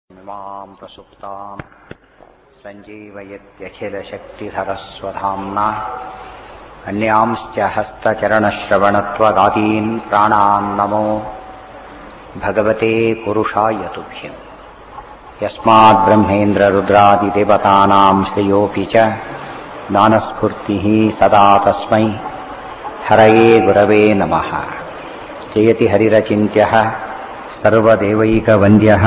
इमां प्रसुप्तां सञ्जीवयत्यखिलशक्तिधरस्वधाम्ना अन्यांश्च हस्तचरणश्रवणत्वगादीन् प्राणान् नमो भगवते पुरुषाय तुभ्यम् यस्माद्ब्रह्मेन्द्ररुद्रादिदेवतानां श्रेयोऽपि च ज्ञानस्फूर्तिः सदा तस्मै हरये गुरवे नमः जयति हरिरचिन्त्यः सर्वदेवैकवन्द्यः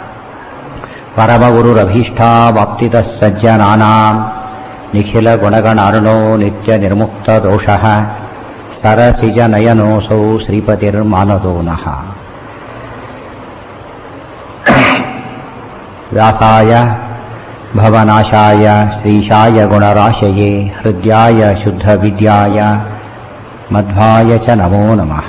परमगुरुरभीष्टावाप्तितः सज्जनानाम् निखिलगुणगणार्णो नित्यनिर्मुक्तदोषः सरसिजनयनोऽसौ श्रीपतिर्मानदो नः व्यासाय भवनाशाय श्रीशाय गुणराशये हृद्याय शुद्धविद्याय मध्वाय च नमो नमः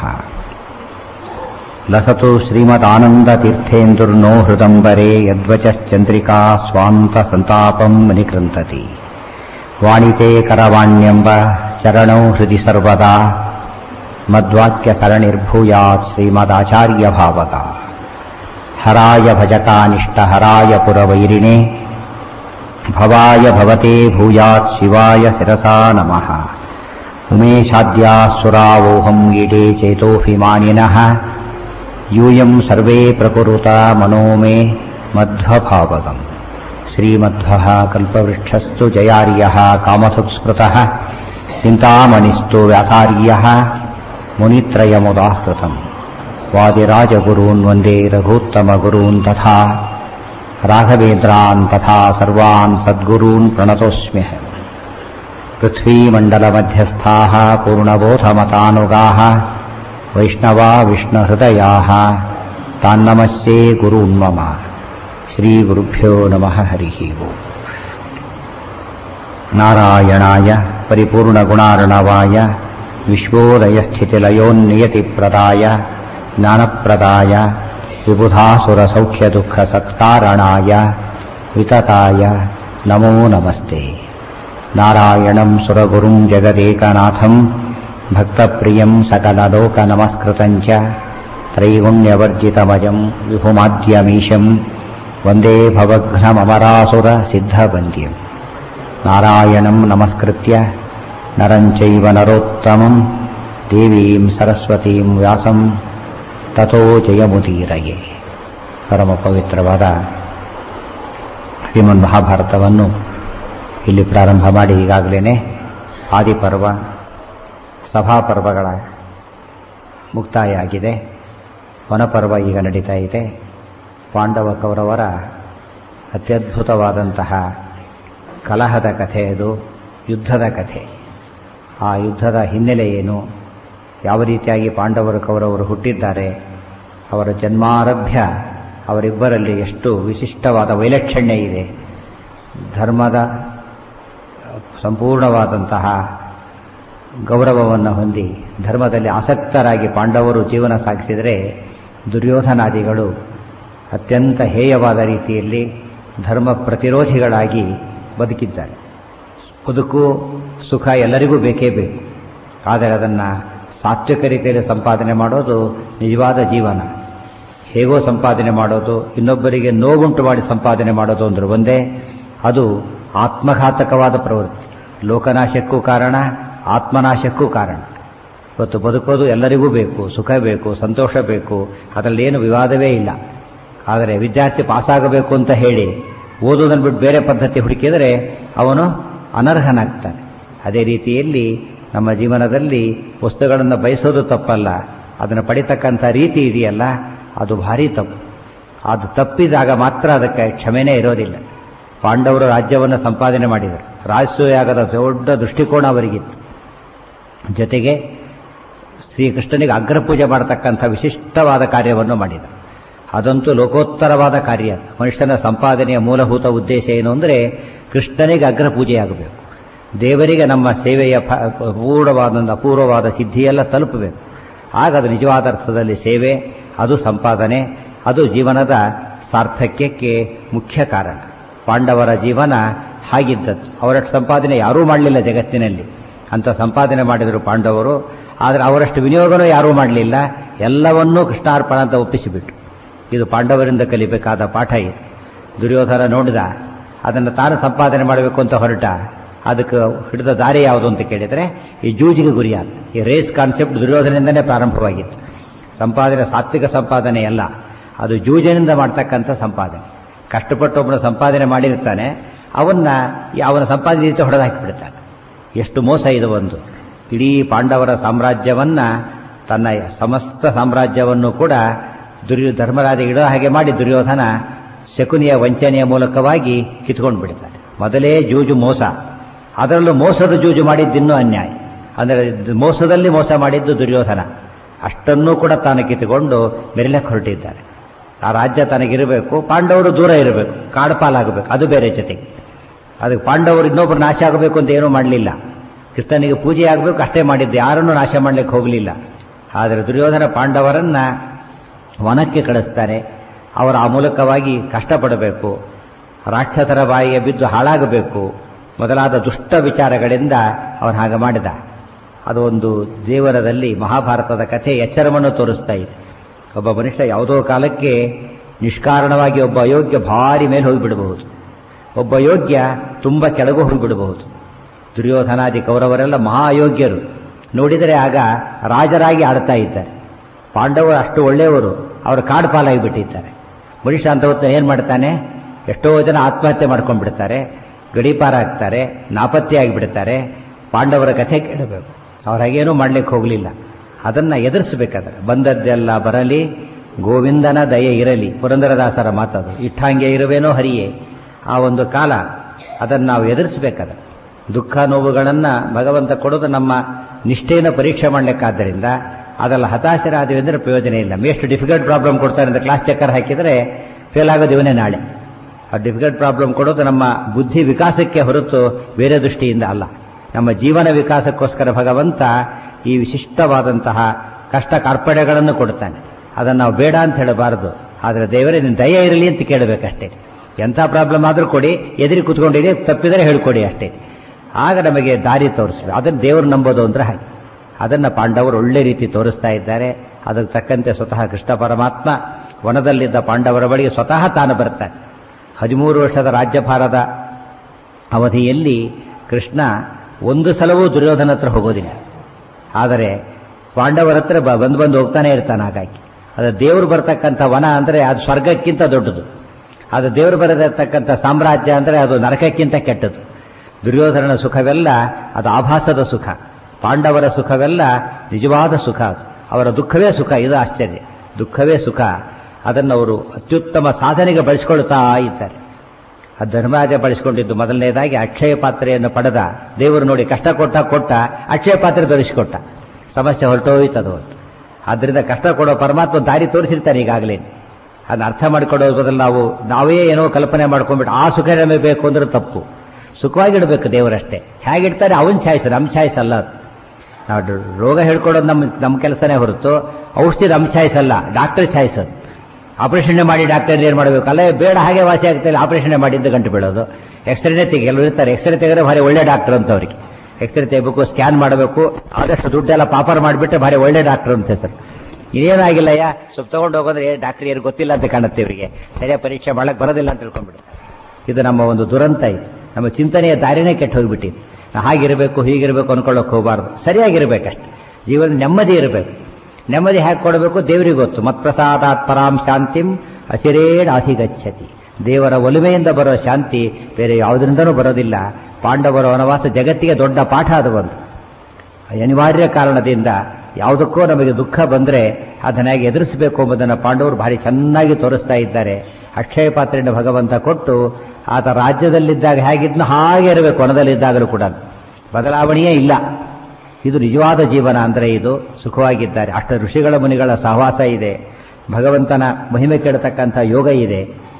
लसतु श्रीमदानन्दतीर्थेन्दुर्नो हृदम्बरे यद्वचश्चन्द्रिका स्वान्तसन्तापम् निकृन्तति वाणिते करवाण्यम्ब चरणौ हृदि सर्वदा मद्वाक्यसरणिर्भूयात् श्रीमदाचार्यभावगा हराय भजकानिष्टहराय पुरवैरिणे भवाय भवते भूयात् शिवाय शिरसा नमः उमेशाद्यासुरावोऽहम् ईडे चेतोऽभिमानिनः यूयम् सर्वे प्रकुरुता मनो मे मध्वभावगम् श्रीमध्वः कल्पवृक्षस्तु जयार्यः कामसुस्मृतः चिन्तामणिस्तु व्यासार्यः मुनित्रयमुदाहृतम् वादिराजगुरून् वन्दे रघूत्तमगुरून् तथा राघवेन्द्रान् तथा सर्वान् सद्गुरून् प्रणतोऽस्म्यहम् पृथ्वीमण्डलमध्यस्थाः पूर्णबोधमतानुगाः वैष्णवा विष्णुहृदयाः तान्नमस्ये गुरून् मम श्रीगुरुभ्यो नमः हरिः ओम् नारायणाय परिपूर्णगुणार्णवाय विश्वोदयस्थितिलयोन्नियतिप्रदाय ज्ञानप्रदाय विबुधासुरसौख्यदुःखसत्कारणाय वितताय नमो नमस्ते नारायणं सुरगुरुं जगदेकनाथम् भक्तप्रियं सकललोकनमस्कृतं च त्रैगुण्यवर्जितमजं विभुमाद्यमीशं वन्दे भवघ्नममरासुरसिद्धवन्द्यम् नारायणं नमस्कृत्य नरं चैव नरोत्तमं देवीं सरस्वतीं ವ್ಯಾಸಂ ತಥೋ ಜಯಮುದೀರಯೇ ಪರಮ ಪವಿತ್ರವಾದ ಶ್ರೀಮನ್ ಮಹಾಭಾರತವನ್ನು ಇಲ್ಲಿ ಪ್ರಾರಂಭ ಮಾಡಿ ಈಗಾಗಲೇ ಆದಿಪರ್ವ ಸಭಾಪರ್ವಗಳ ಮುಕ್ತಾಯ ಆಗಿದೆ ವನಪರ್ವ ಈಗ ನಡೀತಾ ಇದೆ ಪಾಂಡವ ಕೌರವರ ಅತ್ಯದ್ಭುತವಾದಂತಹ ಕಲಹದ ಕಥೆ ಅದು ಯುದ್ಧದ ಕಥೆ ಆ ಯುದ್ಧದ ಹಿನ್ನೆಲೆ ಏನು ಯಾವ ರೀತಿಯಾಗಿ ಪಾಂಡವರು ಕೌರವರು ಹುಟ್ಟಿದ್ದಾರೆ ಅವರ ಜನ್ಮಾರಭ್ಯ ಅವರಿಬ್ಬರಲ್ಲಿ ಎಷ್ಟು ವಿಶಿಷ್ಟವಾದ ವೈಲಕ್ಷಣ್ಯ ಇದೆ ಧರ್ಮದ ಸಂಪೂರ್ಣವಾದಂತಹ ಗೌರವವನ್ನು ಹೊಂದಿ ಧರ್ಮದಲ್ಲಿ ಆಸಕ್ತರಾಗಿ ಪಾಂಡವರು ಜೀವನ ಸಾಗಿಸಿದರೆ ದುರ್ಯೋಧನಾದಿಗಳು ಅತ್ಯಂತ ಹೇಯವಾದ ರೀತಿಯಲ್ಲಿ ಧರ್ಮ ಪ್ರತಿರೋಧಿಗಳಾಗಿ ಬದುಕಿದ್ದಾರೆ ಬದುಕು ಸುಖ ಎಲ್ಲರಿಗೂ ಬೇಕೇ ಬೇಕು ಆದರೆ ಅದನ್ನು ಸಾತ್ವಿಕ ರೀತಿಯಲ್ಲಿ ಸಂಪಾದನೆ ಮಾಡೋದು ನಿಜವಾದ ಜೀವನ ಹೇಗೋ ಸಂಪಾದನೆ ಮಾಡೋದು ಇನ್ನೊಬ್ಬರಿಗೆ ನೋವುಂಟು ಮಾಡಿ ಸಂಪಾದನೆ ಮಾಡೋದು ಅಂದ್ರೆ ಒಂದೇ ಅದು ಆತ್ಮಘಾತಕವಾದ ಪ್ರವೃತ್ತಿ ಲೋಕನಾಶಕ್ಕೂ ಕಾರಣ ಆತ್ಮನಾಶಕ್ಕೂ ಕಾರಣ ಇವತ್ತು ಬದುಕೋದು ಎಲ್ಲರಿಗೂ ಬೇಕು ಸುಖ ಬೇಕು ಸಂತೋಷ ಬೇಕು ಅದರಲ್ಲಿ ಏನು ವಿವಾದವೇ ಇಲ್ಲ ಆದರೆ ವಿದ್ಯಾರ್ಥಿ ಪಾಸಾಗಬೇಕು ಅಂತ ಹೇಳಿ ಓದೋದನ್ನು ಬಿಟ್ಟು ಬೇರೆ ಪದ್ಧತಿ ಹುಡುಕಿದರೆ ಅವನು ಅನರ್ಹನಾಗ್ತಾನೆ ಅದೇ ರೀತಿಯಲ್ಲಿ ನಮ್ಮ ಜೀವನದಲ್ಲಿ ವಸ್ತುಗಳನ್ನು ಬಯಸೋದು ತಪ್ಪಲ್ಲ ಅದನ್ನು ಪಡಿತಕ್ಕಂಥ ರೀತಿ ಇದೆಯಲ್ಲ ಅದು ಭಾರಿ ತಪ್ಪು ಅದು ತಪ್ಪಿದಾಗ ಮಾತ್ರ ಅದಕ್ಕೆ ಕ್ಷಮೆನೇ ಇರೋದಿಲ್ಲ ಪಾಂಡವರು ರಾಜ್ಯವನ್ನು ಸಂಪಾದನೆ ಮಾಡಿದರು ರಾಜಸೂಯಾಗದ ದೊಡ್ಡ ದೃಷ್ಟಿಕೋನ ಅವರಿಗಿತ್ತು ಜೊತೆಗೆ ಶ್ರೀಕೃಷ್ಣನಿಗೆ ಅಗ್ರಪೂಜೆ ಮಾಡತಕ್ಕಂಥ ವಿಶಿಷ್ಟವಾದ ಕಾರ್ಯವನ್ನು ಮಾಡಿದರು ಅದಂತೂ ಲೋಕೋತ್ತರವಾದ ಕಾರ್ಯ ಮನುಷ್ಯನ ಸಂಪಾದನೆಯ ಮೂಲಭೂತ ಉದ್ದೇಶ ಏನು ಅಂದರೆ ಕೃಷ್ಣನಿಗೆ ಅಗ್ರಪೂಜೆಯಾಗಬೇಕು ದೇವರಿಗೆ ನಮ್ಮ ಸೇವೆಯ ಪೂರ್ಣವಾದ ಅಪೂರ್ವವಾದ ಸಿದ್ಧಿಯೆಲ್ಲ ತಲುಪಬೇಕು ಆಗ ಅದು ನಿಜವಾದ ಅರ್ಥದಲ್ಲಿ ಸೇವೆ ಅದು ಸಂಪಾದನೆ ಅದು ಜೀವನದ ಸಾರ್ಥಕ್ಯಕ್ಕೆ ಮುಖ್ಯ ಕಾರಣ ಪಾಂಡವರ ಜೀವನ ಹಾಗಿದ್ದದ್ದು ಅವರಷ್ಟು ಸಂಪಾದನೆ ಯಾರೂ ಮಾಡಲಿಲ್ಲ ಜಗತ್ತಿನಲ್ಲಿ ಅಂತ ಸಂಪಾದನೆ ಮಾಡಿದರು ಪಾಂಡವರು ಆದರೆ ಅವರಷ್ಟು ವಿನಿಯೋಗನೂ ಯಾರೂ ಮಾಡಲಿಲ್ಲ ಎಲ್ಲವನ್ನೂ ಕೃಷ್ಣಾರ್ಪಣ ಅಂತ ಒಪ್ಪಿಸಿಬಿಟ್ಟು ಇದು ಪಾಂಡವರಿಂದ ಕಲಿಬೇಕಾದ ಪಾಠ ಇದು ದುರ್ಯೋಧನ ನೋಡಿದ ಅದನ್ನು ತಾನು ಸಂಪಾದನೆ ಮಾಡಬೇಕು ಅಂತ ಹೊರಟ ಅದಕ್ಕೆ ಹಿಡಿದ ದಾರಿ ಯಾವುದು ಅಂತ ಕೇಳಿದರೆ ಈ ಜೂಜಿಗೆ ಗುರಿಯಾದ ಈ ರೇಸ್ ಕಾನ್ಸೆಪ್ಟ್ ದುರ್ಯೋಧನದಿಂದನೇ ಪ್ರಾರಂಭವಾಗಿತ್ತು ಸಂಪಾದನೆ ಸಾತ್ವಿಕ ಸಂಪಾದನೆ ಅಲ್ಲ ಅದು ಜೂಜಿನಿಂದ ಮಾಡ್ತಕ್ಕಂಥ ಸಂಪಾದನೆ ಕಷ್ಟಪಟ್ಟು ಒಬ್ಬನ ಸಂಪಾದನೆ ಮಾಡಿರ್ತಾನೆ ಅವನ್ನ ಅವನ ಸಂಪಾದನೆ ರೀತಿ ಹೊಡೆದು ಹಾಕಿಬಿಡ್ತಾನೆ ಎಷ್ಟು ಮೋಸ ಇದು ಒಂದು ಇಡೀ ಪಾಂಡವರ ಸಾಮ್ರಾಜ್ಯವನ್ನ ತನ್ನ ಸಮಸ್ತ ಸಾಮ್ರಾಜ್ಯವನ್ನು ಕೂಡ ದುರ್ಯೋ ಧರ್ಮರಾಜ ಇಡೋ ಹಾಗೆ ಮಾಡಿ ದುರ್ಯೋಧನ ಶಕುನಿಯ ವಂಚನೆಯ ಮೂಲಕವಾಗಿ ಕಿತ್ಕೊಂಡು ಬಿಡ್ತಾನೆ ಮೊದಲೇ ಜೂಜು ಮೋಸ ಅದರಲ್ಲೂ ಮೋಸದ ಜೂಜು ಮಾಡಿದ್ದಿನ್ನೂ ಅನ್ಯಾಯ ಅಂದರೆ ಮೋಸದಲ್ಲಿ ಮೋಸ ಮಾಡಿದ್ದು ದುರ್ಯೋಧನ ಅಷ್ಟನ್ನೂ ಕೂಡ ತಾನು ಕಿತ್ತುಕೊಂಡು ಮೆರಿಲಕ್ಕೆ ಹೊರಟಿದ್ದಾರೆ ಆ ರಾಜ್ಯ ತನಗಿರಬೇಕು ಪಾಂಡವರು ದೂರ ಇರಬೇಕು ಕಾಡು ಪಾಲಾಗಬೇಕು ಅದು ಬೇರೆ ಜೊತೆಗೆ ಅದಕ್ಕೆ ಪಾಂಡವರು ಇನ್ನೊಬ್ಬರು ನಾಶ ಆಗಬೇಕು ಅಂತ ಏನೂ ಮಾಡಲಿಲ್ಲ ಕೃಷ್ಣನಿಗೆ ಪೂಜೆ ಆಗಬೇಕು ಅಷ್ಟೇ ಮಾಡಿದ್ದೆ ಯಾರನ್ನೂ ನಾಶ ಮಾಡಲಿಕ್ಕೆ ಹೋಗಲಿಲ್ಲ ಆದರೆ ದುರ್ಯೋಧನ ಪಾಂಡವರನ್ನ ವನಕ್ಕೆ ಕಳಿಸ್ತಾನೆ ಅವರ ಆ ಮೂಲಕವಾಗಿ ಕಷ್ಟಪಡಬೇಕು ರಾಕ್ಷಸರ ಬಾಯಿಗೆ ಬಿದ್ದು ಹಾಳಾಗಬೇಕು ಮೊದಲಾದ ದುಷ್ಟ ವಿಚಾರಗಳಿಂದ ಅವನು ಹಾಗೆ ಮಾಡಿದ ಅದು ಒಂದು ದೇವರದಲ್ಲಿ ಮಹಾಭಾರತದ ಕಥೆ ಎಚ್ಚರವನ್ನು ತೋರಿಸ್ತಾ ಇದೆ ಒಬ್ಬ ಮನುಷ್ಯ ಯಾವುದೋ ಕಾಲಕ್ಕೆ ನಿಷ್ಕಾರಣವಾಗಿ ಒಬ್ಬ ಅಯೋಗ್ಯ ಭಾರಿ ಮೇಲೆ ಹೋಗಿಬಿಡಬಹುದು ಒಬ್ಬ ಯೋಗ್ಯ ತುಂಬ ಕೆಳಗೂ ಹೋಗಿಬಿಡಬಹುದು ದುರ್ಯೋಧನಾದಿ ಕೌರವರೆಲ್ಲ ಮಹಾ ಅಯೋಗ್ಯರು ನೋಡಿದರೆ ಆಗ ರಾಜರಾಗಿ ಆಡ್ತಾ ಇದ್ದಾರೆ ಪಾಂಡವರು ಅಷ್ಟು ಒಳ್ಳೆಯವರು ಅವರು ಕಾಡು ಪಾಲಾಗಿ ಬಿಟ್ಟಿದ್ದಾರೆ ಮನುಷ್ಯ ಅಂತ ಹೊತ್ತು ಏನು ಮಾಡ್ತಾನೆ ಎಷ್ಟೋ ಜನ ಆತ್ಮಹತ್ಯೆ ಮಾಡ್ಕೊಂಡ್ಬಿಡ್ತಾರೆ ಗಡೀಪಾರ ಆಗ್ತಾರೆ ನಾಪತ್ತೆ ಆಗಿಬಿಡ್ತಾರೆ ಪಾಂಡವರ ಕಥೆ ಕೇಳಬೇಕು ಅವ್ರು ಹಾಗೇನೂ ಮಾಡ್ಲಿಕ್ಕೆ ಹೋಗಲಿಲ್ಲ ಅದನ್ನು ಎದುರಿಸಬೇಕಾದ್ರೆ ಬಂದದ್ದೆಲ್ಲ ಬರಲಿ ಗೋವಿಂದನ ದಯೆ ಇರಲಿ ಪುರಂದರದಾಸರ ಮಾತದು ಇಟ್ಟಂಗೆ ಇರುವೇನೋ ಹರಿಯೇ ಆ ಒಂದು ಕಾಲ ಅದನ್ನು ನಾವು ಎದುರಿಸಬೇಕಾದ್ರೆ ದುಃಖ ನೋವುಗಳನ್ನು ಭಗವಂತ ಕೊಡೋದು ನಮ್ಮ ನಿಷ್ಠೆಯನ್ನು ಪರೀಕ್ಷೆ ಮಾಡಲಿಕ್ಕಾದ್ದರಿಂದ ಅದೆಲ್ಲ ಹತಾಶರಾದಿವಿ ಅಂದರೆ ಪ್ರಯೋಜನ ಇಲ್ಲ ಎಷ್ಟು ಡಿಫಿಕಲ್ಟ್ ಪ್ರಾಬ್ಲಮ್ ಕೊಡ್ತಾರೆ ಅಂತ ಕ್ಲಾಸ್ ಚಕ್ಕರ್ ಹಾಕಿದರೆ ಫೇಲ್ ಆಗೋದು ಇವನೇ ನಾಳೆ ಆ ಡಿಫಿಕಲ್ಟ್ ಪ್ರಾಬ್ಲಮ್ ಕೊಡೋದು ನಮ್ಮ ಬುದ್ಧಿ ವಿಕಾಸಕ್ಕೆ ಹೊರತು ಬೇರೆ ದೃಷ್ಟಿಯಿಂದ ಅಲ್ಲ ನಮ್ಮ ಜೀವನ ವಿಕಾಸಕ್ಕೋಸ್ಕರ ಭಗವಂತ ಈ ವಿಶಿಷ್ಟವಾದಂತಹ ಕಷ್ಟ ಕಾರ್ಪಣ್ಯಗಳನ್ನು ಕೊಡ್ತಾನೆ ಅದನ್ನು ನಾವು ಬೇಡ ಅಂತ ಹೇಳಬಾರದು ಆದರೆ ದೇವರೇ ನಿನ್ನ ದಯ ಇರಲಿ ಅಂತ ಕೇಳಬೇಕಷ್ಟೇ ಎಂಥ ಪ್ರಾಬ್ಲಮ್ ಆದರೂ ಕೊಡಿ ಎದುರಿ ಕುತ್ಕೊಂಡಿದೆ ತಪ್ಪಿದರೆ ಹೇಳ್ಕೊಡಿ ಅಷ್ಟೇ ಆಗ ನಮಗೆ ದಾರಿ ತೋರಿಸ್ಬೇಕು ಅದನ್ನು ದೇವರು ನಂಬೋದು ಅಂದ್ರೆ ಹಾಗೆ ಅದನ್ನು ಪಾಂಡವರು ಒಳ್ಳೆ ರೀತಿ ತೋರಿಸ್ತಾ ಇದ್ದಾರೆ ಅದಕ್ಕೆ ತಕ್ಕಂತೆ ಸ್ವತಃ ಕೃಷ್ಣ ಪರಮಾತ್ಮ ವನದಲ್ಲಿದ್ದ ಪಾಂಡವರ ಬಳಿಗೆ ಸ್ವತಃ ತಾನು ಬರ್ತಾನೆ ಹದಿಮೂರು ವರ್ಷದ ರಾಜ್ಯಭಾರದ ಅವಧಿಯಲ್ಲಿ ಕೃಷ್ಣ ಒಂದು ಸಲವೂ ದುರ್ಯೋಧನ ಹತ್ರ ಹೋಗೋದಿಲ್ಲ ಆದರೆ ಪಾಂಡವರ ಹತ್ರ ಬ- ಬಂದು ಬಂದು ಹೋಗ್ತಾನೆ ಇರ್ತಾನೆ ಹಾಗಾಗಿ ಅದು ದೇವರು ಬರ್ತಕ್ಕಂಥ ವನ ಅಂದರೆ ಅದು ಸ್ವರ್ಗಕ್ಕಿಂತ ದೊಡ್ಡದು ಅದು ದೇವರು ಬರದಿರ್ತಕ್ಕಂಥ ಸಾಮ್ರಾಜ್ಯ ಅಂದರೆ ಅದು ನರಕಕ್ಕಿಂತ ಕೆಟ್ಟದು ದುರ್ಯೋಧನನ ಸುಖವೆಲ್ಲ ಅದು ಆಭಾಸದ ಸುಖ ಪಾಂಡವರ ಸುಖವೆಲ್ಲ ನಿಜವಾದ ಸುಖ ಅದು ಅವರ ದುಃಖವೇ ಸುಖ ಇದು ಆಶ್ಚರ್ಯ ದುಃಖವೇ ಸುಖ ಅದನ್ನು ಅವರು ಅತ್ಯುತ್ತಮ ಸಾಧನೆಗೆ ಬಳಸಿಕೊಳ್ತಾ ಇದ್ದಾರೆ ಆ ಧರ್ಮರಾಜ ಬಳಸಿಕೊಂಡಿದ್ದು ಮೊದಲನೇದಾಗಿ ಅಕ್ಷಯ ಪಾತ್ರೆಯನ್ನು ಪಡೆದ ದೇವರು ನೋಡಿ ಕಷ್ಟ ಕೊಟ್ಟ ಕೊಟ್ಟ ಅಕ್ಷಯ ಪಾತ್ರೆ ತೋರಿಸಿಕೊಟ್ಟ ಸಮಸ್ಯೆ ಹೊರಟೋಯ್ತದು ಅಂತ ಆದ್ದರಿಂದ ಕಷ್ಟ ಕೊಡೋ ಪರಮಾತ್ಮ ದಾರಿ ತೋರಿಸಿರ್ತಾನೆ ಈಗಾಗಲೇ ಅದನ್ನ ಅರ್ಥ ಮಾಡಿಕೊಡೋದ್ರ ಬದಲು ನಾವು ನಾವೇ ಏನೋ ಕಲ್ಪನೆ ಮಾಡ್ಕೊಂಡ್ಬಿಟ್ಟು ಆ ಸುಖ ನಮಗೆ ಬೇಕು ಅಂದ್ರೆ ತಪ್ಪು ಸುಖವಾಗಿಡಬೇಕು ದೇವರಷ್ಟೇ ಹೇಗಿಡ್ತಾರೆ ಅವನ ಛಾಯ್ಸ ನಮ್ಮ ಛಾಯ್ಸ್ ಅಲ್ಲ ಅದು ನಾವು ಡ- ರೋಗ ಹೇಳ್ಕೊಡೋದು ನಮ್ಮ ನಮ್ಮ ಕೆಲಸನೇ ಹೊರತು ಔಷಧಿ ನಮ್ಮ ಛಾಯ್ಸ್ ಅಲ್ಲ ಡಾಕ್ಟರ್ ಛಾಯ್ಸ್ ಅದು ಆಪರೇಷನ್ ಮಾಡಿ ಡಾಕ್ಟರ್ ಏನು ಮಾಡಬೇಕು ಅಲ್ಲೇ ಬೇಡ ಹಾಗೆ ವಾಸಿ ಆಗ್ತಾ ಇಲ್ಲ ಆಪರೇಷನ್ ಮಾಡಿದ್ದು ಗಂಟು ಬೀಳೋದು ಎಕ್ಸ್ರೇನೇ ತೆಗಿ ಕೆಲವರು ಇರ್ತಾರೆ ಎಕ್ಸ್ರೇ ತೆಗೆದ್ರೆ ಭಾರಿ ಒಳ್ಳೆ ಡಾಕ್ಟರ್ ಅಂತ ಅವರಿಗೆ ಎಕ್ಸ್ರೇ ತೆಗಿಬೇಕು ಸ್ಕ್ಯಾನ್ ಮಾಡಬೇಕು ಆದಷ್ಟು ದುಡ್ಡೆಲ್ಲ ಪಾಪರ್ ಮಾಡಿಬಿಟ್ರೆ ಭಾರಿ ಒಳ್ಳೆ ಡಾಕ್ಟರ್ ಅಂತ ಹೆಸರು ಇನ್ನೇನಾಗಿಲ್ಲ ಯಾ ಸ್ವಲ್ಪ ತಗೊಂಡು ಹೋಗೋದ್ರೆ ಡಾಕ್ಟರ್ ಏನು ಗೊತ್ತಿಲ್ಲ ಅಂತ ಕಾಣುತ್ತೆ ಇವರಿಗೆ ಸರಿಯಾಗಿ ಪರೀಕ್ಷೆ ಮಾಡಕ್ ಬರೋದಿಲ್ಲ ಅಂತ ತಿಳ್ಕೊಂಡ್ಬಿಡ್ತಾರೆ ಇದು ನಮ್ಮ ಒಂದು ದುರಂತ ಇದು ನಮ್ಮ ಚಿಂತನೆಯ ದಾರಿನೇ ಕೆಟ್ಟು ಹೋಗ್ಬಿಟ್ಟಿದೆ ನಾವು ಹಾಗಿರಬೇಕು ಹೀಗಿರಬೇಕು ಅನ್ಕೊಳ್ಳೋಕೆ ಹೋಗಬಾರ್ದು ಸರಿಯಾಗಿರ್ಬೇಕಷ್ಟೆ ಜೀವನ ನೆಮ್ಮದಿ ಇರಬೇಕು ನೆಮ್ಮದಿ ಹೇಗೆ ಕೊಡಬೇಕು ದೇವರಿಗೆ ಗೊತ್ತು ಮತ್ಪ್ರಸಾದಾತ್ ಪರಾಂ ಶಾಂತಿಂ ಅಚಿರೇಣ ಅಧಿಗಚ್ಚತಿ ದೇವರ ಒಲುಮೆಯಿಂದ ಬರೋ ಶಾಂತಿ ಬೇರೆ ಯಾವುದರಿಂದನೂ ಬರೋದಿಲ್ಲ ಪಾಂಡವರ ವನವಾಸ ಜಗತ್ತಿಗೆ ದೊಡ್ಡ ಪಾಠ ಅದು ಒಂದು ಅನಿವಾರ್ಯ ಕಾರಣದಿಂದ ಯಾವುದಕ್ಕೋ ನಮಗೆ ದುಃಖ ಬಂದರೆ ಅದನ್ನ ಹೇಗೆ ಎದುರಿಸಬೇಕು ಎಂಬುದನ್ನು ಪಾಂಡವರು ಭಾರಿ ಚೆನ್ನಾಗಿ ತೋರಿಸ್ತಾ ಇದ್ದಾರೆ ಅಕ್ಷಯ ಪಾತ್ರೆಯನ್ನು ಭಗವಂತ ಕೊಟ್ಟು ಆತ ರಾಜ್ಯದಲ್ಲಿದ್ದಾಗ ಹೇಗಿದ್ನೋ ಹಾಗೆ ಇರಬೇಕು ವನದಲ್ಲಿದ್ದಾಗಲೂ ಕೂಡ ಬದಲಾವಣೆಯೇ ಇಲ್ಲ ಇದು ನಿಜವಾದ ಜೀವನ ಅಂದರೆ ಇದು ಸುಖವಾಗಿದ್ದಾರೆ ಅಷ್ಟ ಋಷಿಗಳ ಮುನಿಗಳ ಸಹವಾಸ ಇದೆ ಭಗವಂತನ ಮಹಿಮೆ ಕೆಡತಕ್ಕಂಥ ಯೋಗ ಇದೆ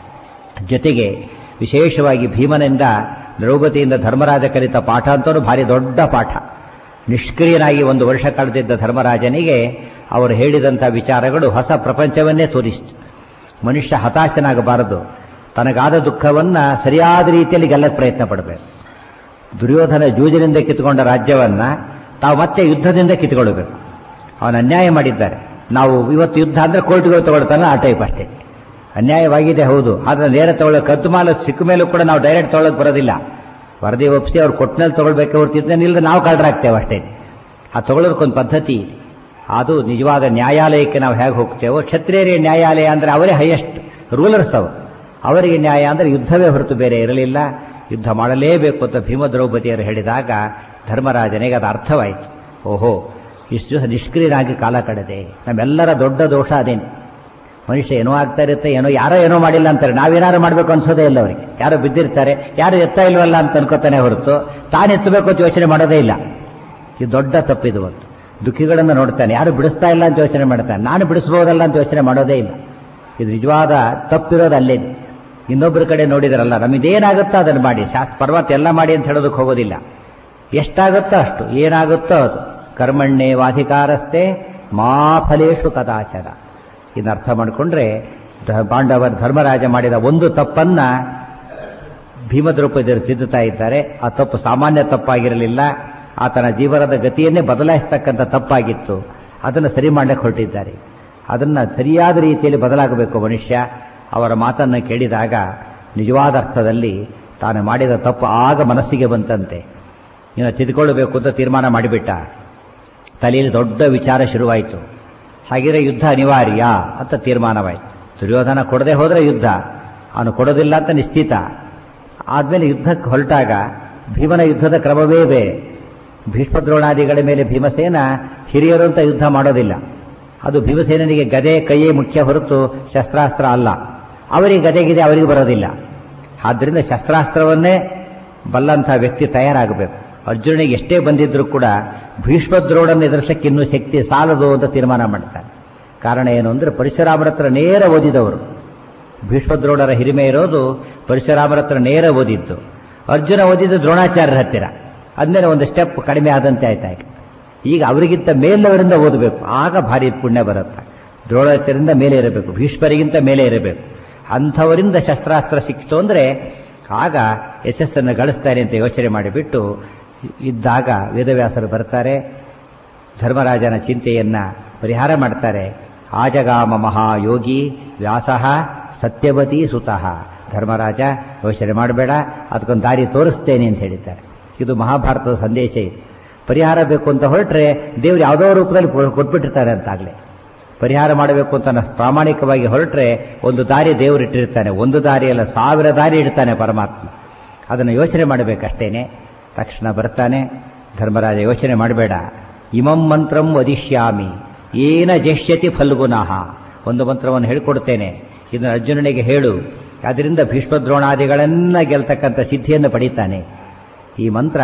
ಜೊತೆಗೆ ವಿಶೇಷವಾಗಿ ಭೀಮನಿಂದ ದ್ರೌಪದಿಯಿಂದ ಧರ್ಮರಾಜ ಕಲಿತ ಪಾಠ ಅಂತಲೂ ಭಾರಿ ದೊಡ್ಡ ಪಾಠ ನಿಷ್ಕ್ರಿಯನಾಗಿ ಒಂದು ವರ್ಷ ಕಳೆದಿದ್ದ ಧರ್ಮರಾಜನಿಗೆ ಅವರು ಹೇಳಿದಂಥ ವಿಚಾರಗಳು ಹೊಸ ಪ್ರಪಂಚವನ್ನೇ ತೋರಿಸಿತು ಮನುಷ್ಯ ಹತಾಶನಾಗಬಾರದು ತನಗಾದ ದುಃಖವನ್ನ ಸರಿಯಾದ ರೀತಿಯಲ್ಲಿ ಗೆಲ್ಲಕ್ಕೆ ಪ್ರಯತ್ನ ಪಡಬೇಕು ದುರ್ಯೋಧನ ಜೂಜಿನಿಂದ ಕಿತ್ತುಕೊಂಡ ರಾಜ್ಯವನ್ನ ತಾವು ಮತ್ತೆ ಯುದ್ಧದಿಂದ ಕಿತ್ತುಕೊಳ್ಬೇಕು ಅವನ ಅನ್ಯಾಯ ಮಾಡಿದ್ದಾರೆ ನಾವು ಇವತ್ತು ಯುದ್ಧ ಅಂದ್ರೆ ಕೋರ್ಟ್ಗೆ ಹೋಗಿ ತಗೊಳ್ತಾನೆ ಆ ಟೈಪ್ ಅಷ್ಟೇ ಅನ್ಯಾಯವಾಗಿದೆ ಹೌದು ಆದ್ರೆ ನೇರ ತಗೊಳ್ಳೋ ಕದ್ದು ಮಾಲು ಸಿಕ್ಕ ಮೇಲೂ ಕೂಡ ನಾವು ಡೈರೆಕ್ಟ್ ತೊಗೊಳಕ್ ಬರೋದಿಲ್ಲ ವರದಿ ಒಪ್ಪಿಸಿ ಅವ್ರು ಕೊಟ್ಟನಲ್ಲಿ ತಗೊಳ್ಬೇಕೆ ಹೊರ್ತಿದ್ದೆ ಇಲ್ಲದೆ ನಾವು ಕಳ್ಳರಾಗ್ತೇವೆ ಅಷ್ಟೇ ಆ ತಗೊಳ್ಳೋದಕ್ಕೊಂದು ಪದ್ಧತಿ ಇದೆ ಅದು ನಿಜವಾದ ನ್ಯಾಯಾಲಯಕ್ಕೆ ನಾವು ಹೇಗೆ ಹೋಗ್ತೇವೋ ಕ್ಷತ್ರಿಯರಿಗೆ ನ್ಯಾಯಾಲಯ ಅಂದರೆ ಅವರೇ ಹೈಯೆಸ್ಟ್ ರೂಲರ್ಸ್ ಅವರು ಅವರಿಗೆ ನ್ಯಾಯ ಅಂದರೆ ಯುದ್ಧವೇ ಹೊರತು ಬೇರೆ ಇರಲಿಲ್ಲ ಯುದ್ಧ ಮಾಡಲೇಬೇಕು ಅಂತ ಭೀಮ ದ್ರೌಪದಿಯರು ಹೇಳಿದಾಗ ಧರ್ಮರಾಜನಿಗೆ ಅದು ಅರ್ಥವಾಯಿತು ಓಹೋ ಇಷ್ಟು ದಿವಸ ನಿಷ್ಕ್ರಿಯನಾಗಿ ಕಾಲ ಕಳೆದೆ ನಮ್ಮೆಲ್ಲರ ದೊಡ್ಡ ದೋಷ ಅದೇನೆ ಮನುಷ್ಯ ಏನೋ ಆಗ್ತಾ ಇರುತ್ತೆ ಏನೋ ಯಾರೋ ಏನೋ ಮಾಡಿಲ್ಲ ಅಂತಾರೆ ನಾವೇನಾರು ಮಾಡಬೇಕು ಅನ್ಸೋದೇ ಇಲ್ಲ ಅವರಿಗೆ ಯಾರೋ ಬಿದ್ದಿರ್ತಾರೆ ಯಾರು ಎತ್ತಾ ಇಲ್ವಲ್ಲ ಅಂತ ಅನ್ಕೋತಾನೆ ಹೊರತು ತಾನು ಎತ್ತಬೇಕು ಅಂತ ಯೋಚನೆ ಮಾಡೋದೇ ಇಲ್ಲ ಇದು ದೊಡ್ಡ ತಪ್ಪಿದು ಒಂದು ದುಃಖಿಗಳನ್ನು ನೋಡ್ತಾನೆ ಯಾರು ಬಿಡಿಸ್ತಾ ಇಲ್ಲ ಅಂತ ಯೋಚನೆ ಮಾಡ್ತಾನೆ ನಾನು ಬಿಡಿಸ್ಬೋದಲ್ಲ ಅಂತ ಯೋಚನೆ ಮಾಡೋದೇ ಇಲ್ಲ ಇದು ನಿಜವಾದ ತಪ್ಪಿರೋದು ಅಲ್ಲೇ ಇನ್ನೊಬ್ಬರ ಕಡೆ ನೋಡಿದ್ರಲ್ಲ ನಮಗೇನಾಗುತ್ತೋ ಅದನ್ನು ಮಾಡಿ ಶಾಸ್ತ್ರ ಪರ್ವತ ಎಲ್ಲ ಮಾಡಿ ಅಂತ ಹೇಳೋದಕ್ಕೆ ಹೋಗೋದಿಲ್ಲ ಎಷ್ಟಾಗುತ್ತೋ ಅಷ್ಟು ಏನಾಗುತ್ತೋ ಅದು ಕರ್ಮಣ್ಣೆ ವಾಧಿಕಾರಸ್ಥೆ ಮಾ ಫಲೇಶು ಕದಾಚರ ಇದನ್ನ ಅರ್ಥ ಮಾಡಿಕೊಂಡ್ರೆ ಪಾಂಡವರ ಧರ್ಮರಾಜ ಮಾಡಿದ ಒಂದು ತಪ್ಪನ್ನ ಭೀಮದ್ರೌಪದಿಯರು ತಿದ್ದುತ್ತಾ ಇದ್ದಾರೆ ಆ ತಪ್ಪು ಸಾಮಾನ್ಯ ತಪ್ಪಾಗಿರಲಿಲ್ಲ ಆತನ ಜೀವನದ ಗತಿಯನ್ನೇ ಬದಲಾಯಿಸ್ತಕ್ಕಂಥ ತಪ್ಪಾಗಿತ್ತು ಅದನ್ನು ಸರಿ ಮಾಡಕ್ಕೆ ಹೊರಟಿದ್ದಾರೆ ಅದನ್ನು ಸರಿಯಾದ ರೀತಿಯಲ್ಲಿ ಬದಲಾಗಬೇಕು ಮನುಷ್ಯ ಅವರ ಮಾತನ್ನು ಕೇಳಿದಾಗ ನಿಜವಾದ ಅರ್ಥದಲ್ಲಿ ತಾನು ಮಾಡಿದ ತಪ್ಪು ಆಗ ಮನಸ್ಸಿಗೆ ಬಂತಂತೆ ಇನ್ನು ತಿದ್ದುಕೊಳ್ಳಬೇಕು ಅಂತ ತೀರ್ಮಾನ ಮಾಡಿಬಿಟ್ಟ ತಲೆಯಲ್ಲಿ ದೊಡ್ಡ ವಿಚಾರ ಶುರುವಾಯಿತು ಹಾಗಿದ್ರೆ ಯುದ್ಧ ಅನಿವಾರ್ಯ ಅಂತ ತೀರ್ಮಾನವಾಯಿತು ದುರ್ಯೋಧನ ಕೊಡದೆ ಹೋದರೆ ಯುದ್ಧ ಅವನು ಕೊಡೋದಿಲ್ಲ ಅಂತ ನಿಶ್ಚಿತ ಆದಮೇಲೆ ಯುದ್ಧಕ್ಕೆ ಹೊರಟಾಗ ಭೀಮನ ಯುದ್ಧದ ಕ್ರಮವೇ ಬೇರೆ ಭೀಷ್ಮದ್ರೋಣಾದಿಗಳ ಮೇಲೆ ಭೀಮಸೇನ ಹಿರಿಯರು ಅಂತ ಯುದ್ಧ ಮಾಡೋದಿಲ್ಲ ಅದು ಭೀಮಸೇನಿಗೆ ಗದೆ ಕೈಯೇ ಮುಖ್ಯ ಹೊರತು ಶಸ್ತ್ರಾಸ್ತ್ರ ಅಲ್ಲ ಅವರಿಗೆ ಗದೆಗಿದೆ ಅವರಿಗೆ ಬರೋದಿಲ್ಲ ಆದ್ದರಿಂದ ಶಸ್ತ್ರಾಸ್ತ್ರವನ್ನೇ ಬಲ್ಲಂಥ ವ್ಯಕ್ತಿ ತಯಾರಾಗಬೇಕು ಅರ್ಜುನಿಗೆ ಎಷ್ಟೇ ಬಂದಿದ್ರೂ ಕೂಡ ಭೀಷ್ಮದ್ರೋಣನ್ನು ಎದುರಿಸಕ್ಕೆ ಇನ್ನೂ ಶಕ್ತಿ ಸಾಲದು ಅಂತ ತೀರ್ಮಾನ ಮಾಡ್ತಾನೆ ಕಾರಣ ಏನು ಅಂದರೆ ಪರಶುರಾಮರ ಹತ್ರ ನೇರ ಓದಿದವರು ಭೀಷ್ಮದ್ರೋಣರ ಹಿರಿಮೆ ಇರೋದು ಪರಶುರಾಮರ ಹತ್ರ ನೇರ ಓದಿದ್ದು ಅರ್ಜುನ ಓದಿದ್ದು ದ್ರೋಣಾಚಾರ್ಯರ ಹತ್ತಿರ ಅಂದಮೇಲೆ ಒಂದು ಸ್ಟೆಪ್ ಕಡಿಮೆ ಆದಂತೆ ಆಯ್ತಾ ಈಗ ಅವರಿಗಿಂತ ಮೇಲವರಿಂದ ಓದಬೇಕು ಆಗ ಭಾರಿ ಪುಣ್ಯ ಬರುತ್ತೆ ದ್ರೋಣಾಚಾರ್ಯರಿಂದ ಮೇಲೆ ಇರಬೇಕು ಭೀಷ್ಮರಿಗಿಂತ ಮೇಲೆ ಇರಬೇಕು ಅಂಥವರಿಂದ ಶಸ್ತ್ರಾಸ್ತ್ರ ಸಿಕ್ತು ಅಂದರೆ ಆಗ ಯಶಸ್ಸನ್ನು ಗಳಿಸ್ತಾರೆ ಅಂತ ಯೋಚನೆ ಮಾಡಿಬಿಟ್ಟು ಇದ್ದಾಗ ವೇದವ್ಯಾಸರು ಬರ್ತಾರೆ ಧರ್ಮರಾಜನ ಚಿಂತೆಯನ್ನ ಪರಿಹಾರ ಮಾಡ್ತಾರೆ ಆಜಗಾಮ ಮಹಾಯೋಗಿ ವ್ಯಾಸಃ ಸತ್ಯವತಿ ಸುತಃ ಧರ್ಮರಾಜ ಯೋಚನೆ ಮಾಡಬೇಡ ಅದಕ್ಕೊಂದು ದಾರಿ ತೋರಿಸ್ತೇನೆ ಅಂತ ಹೇಳಿದ್ದಾರೆ ಇದು ಮಹಾಭಾರತದ ಸಂದೇಶ ಇದೆ ಪರಿಹಾರ ಬೇಕು ಅಂತ ಹೊರಟ್ರೆ ದೇವರು ಯಾವುದೋ ರೂಪದಲ್ಲಿ ಕೊಟ್ಬಿಟ್ಟಿರ್ತಾರೆ ಅಂತಾಗಲೇ ಪರಿಹಾರ ಮಾಡಬೇಕು ಅಂತ ಪ್ರಾಮಾಣಿಕವಾಗಿ ಹೊರಟ್ರೆ ಒಂದು ದಾರಿ ದೇವರು ಇಟ್ಟಿರ್ತಾನೆ ಒಂದು ದಾರಿಯಲ್ಲ ಸಾವಿರ ದಾರಿ ಇಡ್ತಾನೆ ಪರಮಾತ್ಮ ಅದನ್ನು ಯೋಚನೆ ಮಾಡಬೇಕಷ್ಟೇನೆ ತಕ್ಷಣ ಬರ್ತಾನೆ ಧರ್ಮರಾಜ ಯೋಚನೆ ಮಾಡಬೇಡ ಇಮಂ ಮಂತ್ರಂ ವದಿಷ್ಯಾಮಿ ಏನ ಜಷ್ಯತಿ ಫಲ್ಗುನಃ ಒಂದು ಮಂತ್ರವನ್ನು ಹೇಳಿಕೊಡ್ತೇನೆ ಇದನ್ನು ಅರ್ಜುನನಿಗೆ ಹೇಳು ಅದರಿಂದ ಭೀಷ್ಮದ್ರೋಣಾದಿಗಳನ್ನ ಗೆಲ್ತಕ್ಕಂಥ ಸಿದ್ಧಿಯನ್ನು ಪಡೀತಾನೆ ಈ ಮಂತ್ರ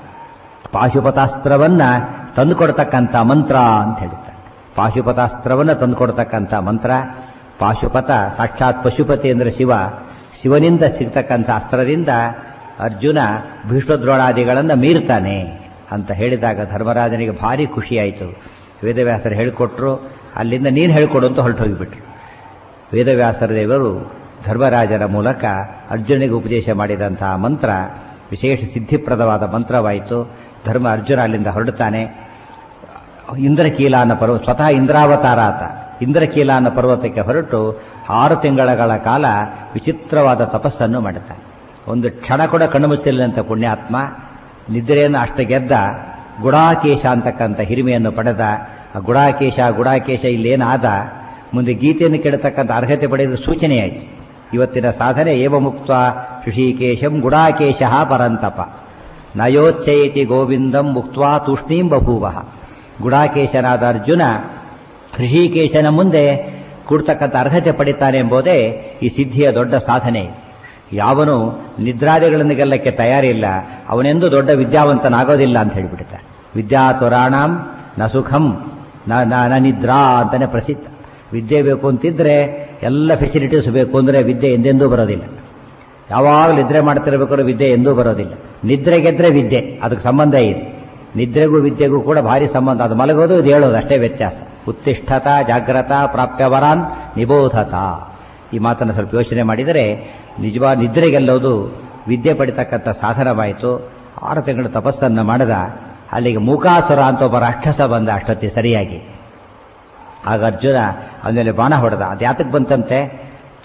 ಪಾಶುಪತಾಸ್ತ್ರವನ್ನ ತಂದುಕೊಡ್ತಕ್ಕಂಥ ಮಂತ್ರ ಅಂತ ಹೇಳ್ತಾರೆ ಪಾಶುಪತಾಸ್ತ್ರವನ್ನು ತಂದುಕೊಡ್ತಕ್ಕಂಥ ಮಂತ್ರ ಪಾಶುಪತ ಸಾಕ್ಷಾತ್ ಪಶುಪತಿ ಅಂದರೆ ಶಿವ ಶಿವನಿಂದ ಸಿಗ್ತಕ್ಕಂಥ ಅಸ್ತ್ರದಿಂದ ಅರ್ಜುನ ಭೀಷ್ಮದ್ರೋಣಾದಿಗಳನ್ನು ಮೀರ್ತಾನೆ ಅಂತ ಹೇಳಿದಾಗ ಧರ್ಮರಾಜನಿಗೆ ಭಾರಿ ಖುಷಿಯಾಯಿತು ವೇದವ್ಯಾಸರು ಹೇಳಿಕೊಟ್ರು ಅಲ್ಲಿಂದ ನೀನು ಹೇಳಿಕೊಡು ಅಂತ ಹೊರಟು ಹೋಗಿಬಿಟ್ರು ವೇದವ್ಯಾಸರ ದೇವರು ಧರ್ಮರಾಜನ ಮೂಲಕ ಅರ್ಜುನಿಗೆ ಉಪದೇಶ ಮಾಡಿದಂತಹ ಮಂತ್ರ ವಿಶೇಷ ಸಿದ್ಧಿಪ್ರದವಾದ ಮಂತ್ರವಾಯಿತು ಧರ್ಮ ಅರ್ಜುನ ಅಲ್ಲಿಂದ ಹೊರಡ್ತಾನೆ ಇಂದ್ರಕೀಲ ಅನ್ನೋ ಪರ್ವ ಸ್ವತಃ ಇಂದ್ರಾವತಾರ ಆತ ಇಂದ್ರಕೀಲ ಅನ್ನೋ ಪರ್ವತಕ್ಕೆ ಹೊರಟು ಆರು ತಿಂಗಳಗಳ ಕಾಲ ವಿಚಿತ್ರವಾದ ತಪಸ್ಸನ್ನು ಮಾಡುತ್ತಾನೆ ಒಂದು ಕ್ಷಣ ಕೂಡ ಕಣ್ಣು ಮುಚ್ಚಲಿನಂತ ಪುಣ್ಯಾತ್ಮ ನಿದ್ರೆಯನ್ನು ಅಷ್ಟ ಗೆದ್ದ ಗುಡಾಕೇಶ ಅಂತಕ್ಕಂಥ ಹಿರಿಮೆಯನ್ನು ಪಡೆದ ಆ ಗುಡಾಕೇಶ ಗುಡಾಕೇಶ ಇಲ್ಲೇನಾದ ಮುಂದೆ ಗೀತೆಯನ್ನು ಕೆಡತಕ್ಕಂಥ ಅರ್ಹತೆ ಪಡೆದ ಸೂಚನೆಯಾಯಿತು ಇವತ್ತಿನ ಸಾಧನೆ ಏವ ಮುಕ್ತ ಋಷಿಕೇಶಂ ಗುಡಾಕೇಶ ಪರಂತಪ ನಯೋಚ್ಛಯತಿ ಗೋವಿಂದಂ ಮುಕ್ತ್ವಾ ತೂಷ್ಣೀಂ ಬಭೂವ ಗುಡಾಕೇಶನಾದ ಅರ್ಜುನ ಋಷಿಕೇಶನ ಮುಂದೆ ಕೂಡ್ತಕ್ಕಂಥ ಅರ್ಹತೆ ಪಡಿತಾನೆ ಎಂಬುದೇ ಈ ಸಿದ್ಧಿಯ ದೊಡ್ಡ ಸಾಧನೆ ಯಾವನು ನಿದ್ರಾದಿಗಳನ್ನು ಗೆಲ್ಲಕ್ಕೆ ತಯಾರಿಲ್ಲ ಅವನೆಂದೂ ದೊಡ್ಡ ವಿದ್ಯಾವಂತನಾಗೋದಿಲ್ಲ ಅಂತ ಹೇಳಿಬಿಡ್ತಾರೆ ವಿದ್ಯಾ ತ್ವರಾಣಂ ನ ಸುಖಂ ನ ನ ನಿದ್ರಾ ಅಂತಾನೆ ಪ್ರಸಿದ್ಧ ವಿದ್ಯೆ ಬೇಕು ಅಂತಿದ್ರೆ ಎಲ್ಲ ಫೆಸಿಲಿಟೀಸ್ ಬೇಕು ಅಂದರೆ ವಿದ್ಯೆ ಎಂದೆಂದೂ ಬರೋದಿಲ್ಲ ಯಾವಾಗಲೂ ನಿದ್ರೆ ಮಾಡ್ತಿರ್ಬೇಕಾದ್ರೆ ವಿದ್ಯೆ ಎಂದೂ ಬರೋದಿಲ್ಲ ನಿದ್ರೆ ಗೆದ್ರೆ ವಿದ್ಯೆ ಅದಕ್ಕೆ ಸಂಬಂಧ ಇದೆ ನಿದ್ರೆಗೂ ವಿದ್ಯೆಗೂ ಕೂಡ ಭಾರಿ ಸಂಬಂಧ ಅದು ಮಲಗೋದು ಇದು ಹೇಳೋದು ಅಷ್ಟೇ ವ್ಯತ್ಯಾಸ ಉತ್ತಿಷ್ಠತ ಜಾಗ್ರತ ಪ್ರಾಪ್ಯವರಾನ್ ನಿಬೋಧತ ಈ ಮಾತನ್ನು ಸ್ವಲ್ಪ ಯೋಚನೆ ಮಾಡಿದರೆ ನಿಜವಾದ ನಿದ್ರೆ ಗೆಲ್ಲೋದು ವಿದ್ಯೆ ಪಡಿತಕ್ಕಂಥ ಸಾಧನವಾಯಿತು ಆರು ತಿಂಗಳು ತಪಸ್ಸನ್ನು ಮಾಡಿದ ಅಲ್ಲಿಗೆ ಮೂಕಾಸುರ ಅಂತ ಒಬ್ಬ ರಾಕ್ಷಸ ಬಂದ ಅಷ್ಟೊತ್ತಿ ಸರಿಯಾಗಿ ಆಗ ಅರ್ಜುನ ಅವನಲ್ಲಿ ಬಾಣ ಹೊಡೆದ ಅದು ಯಾತಕ್ಕೆ ಬಂತಂತೆ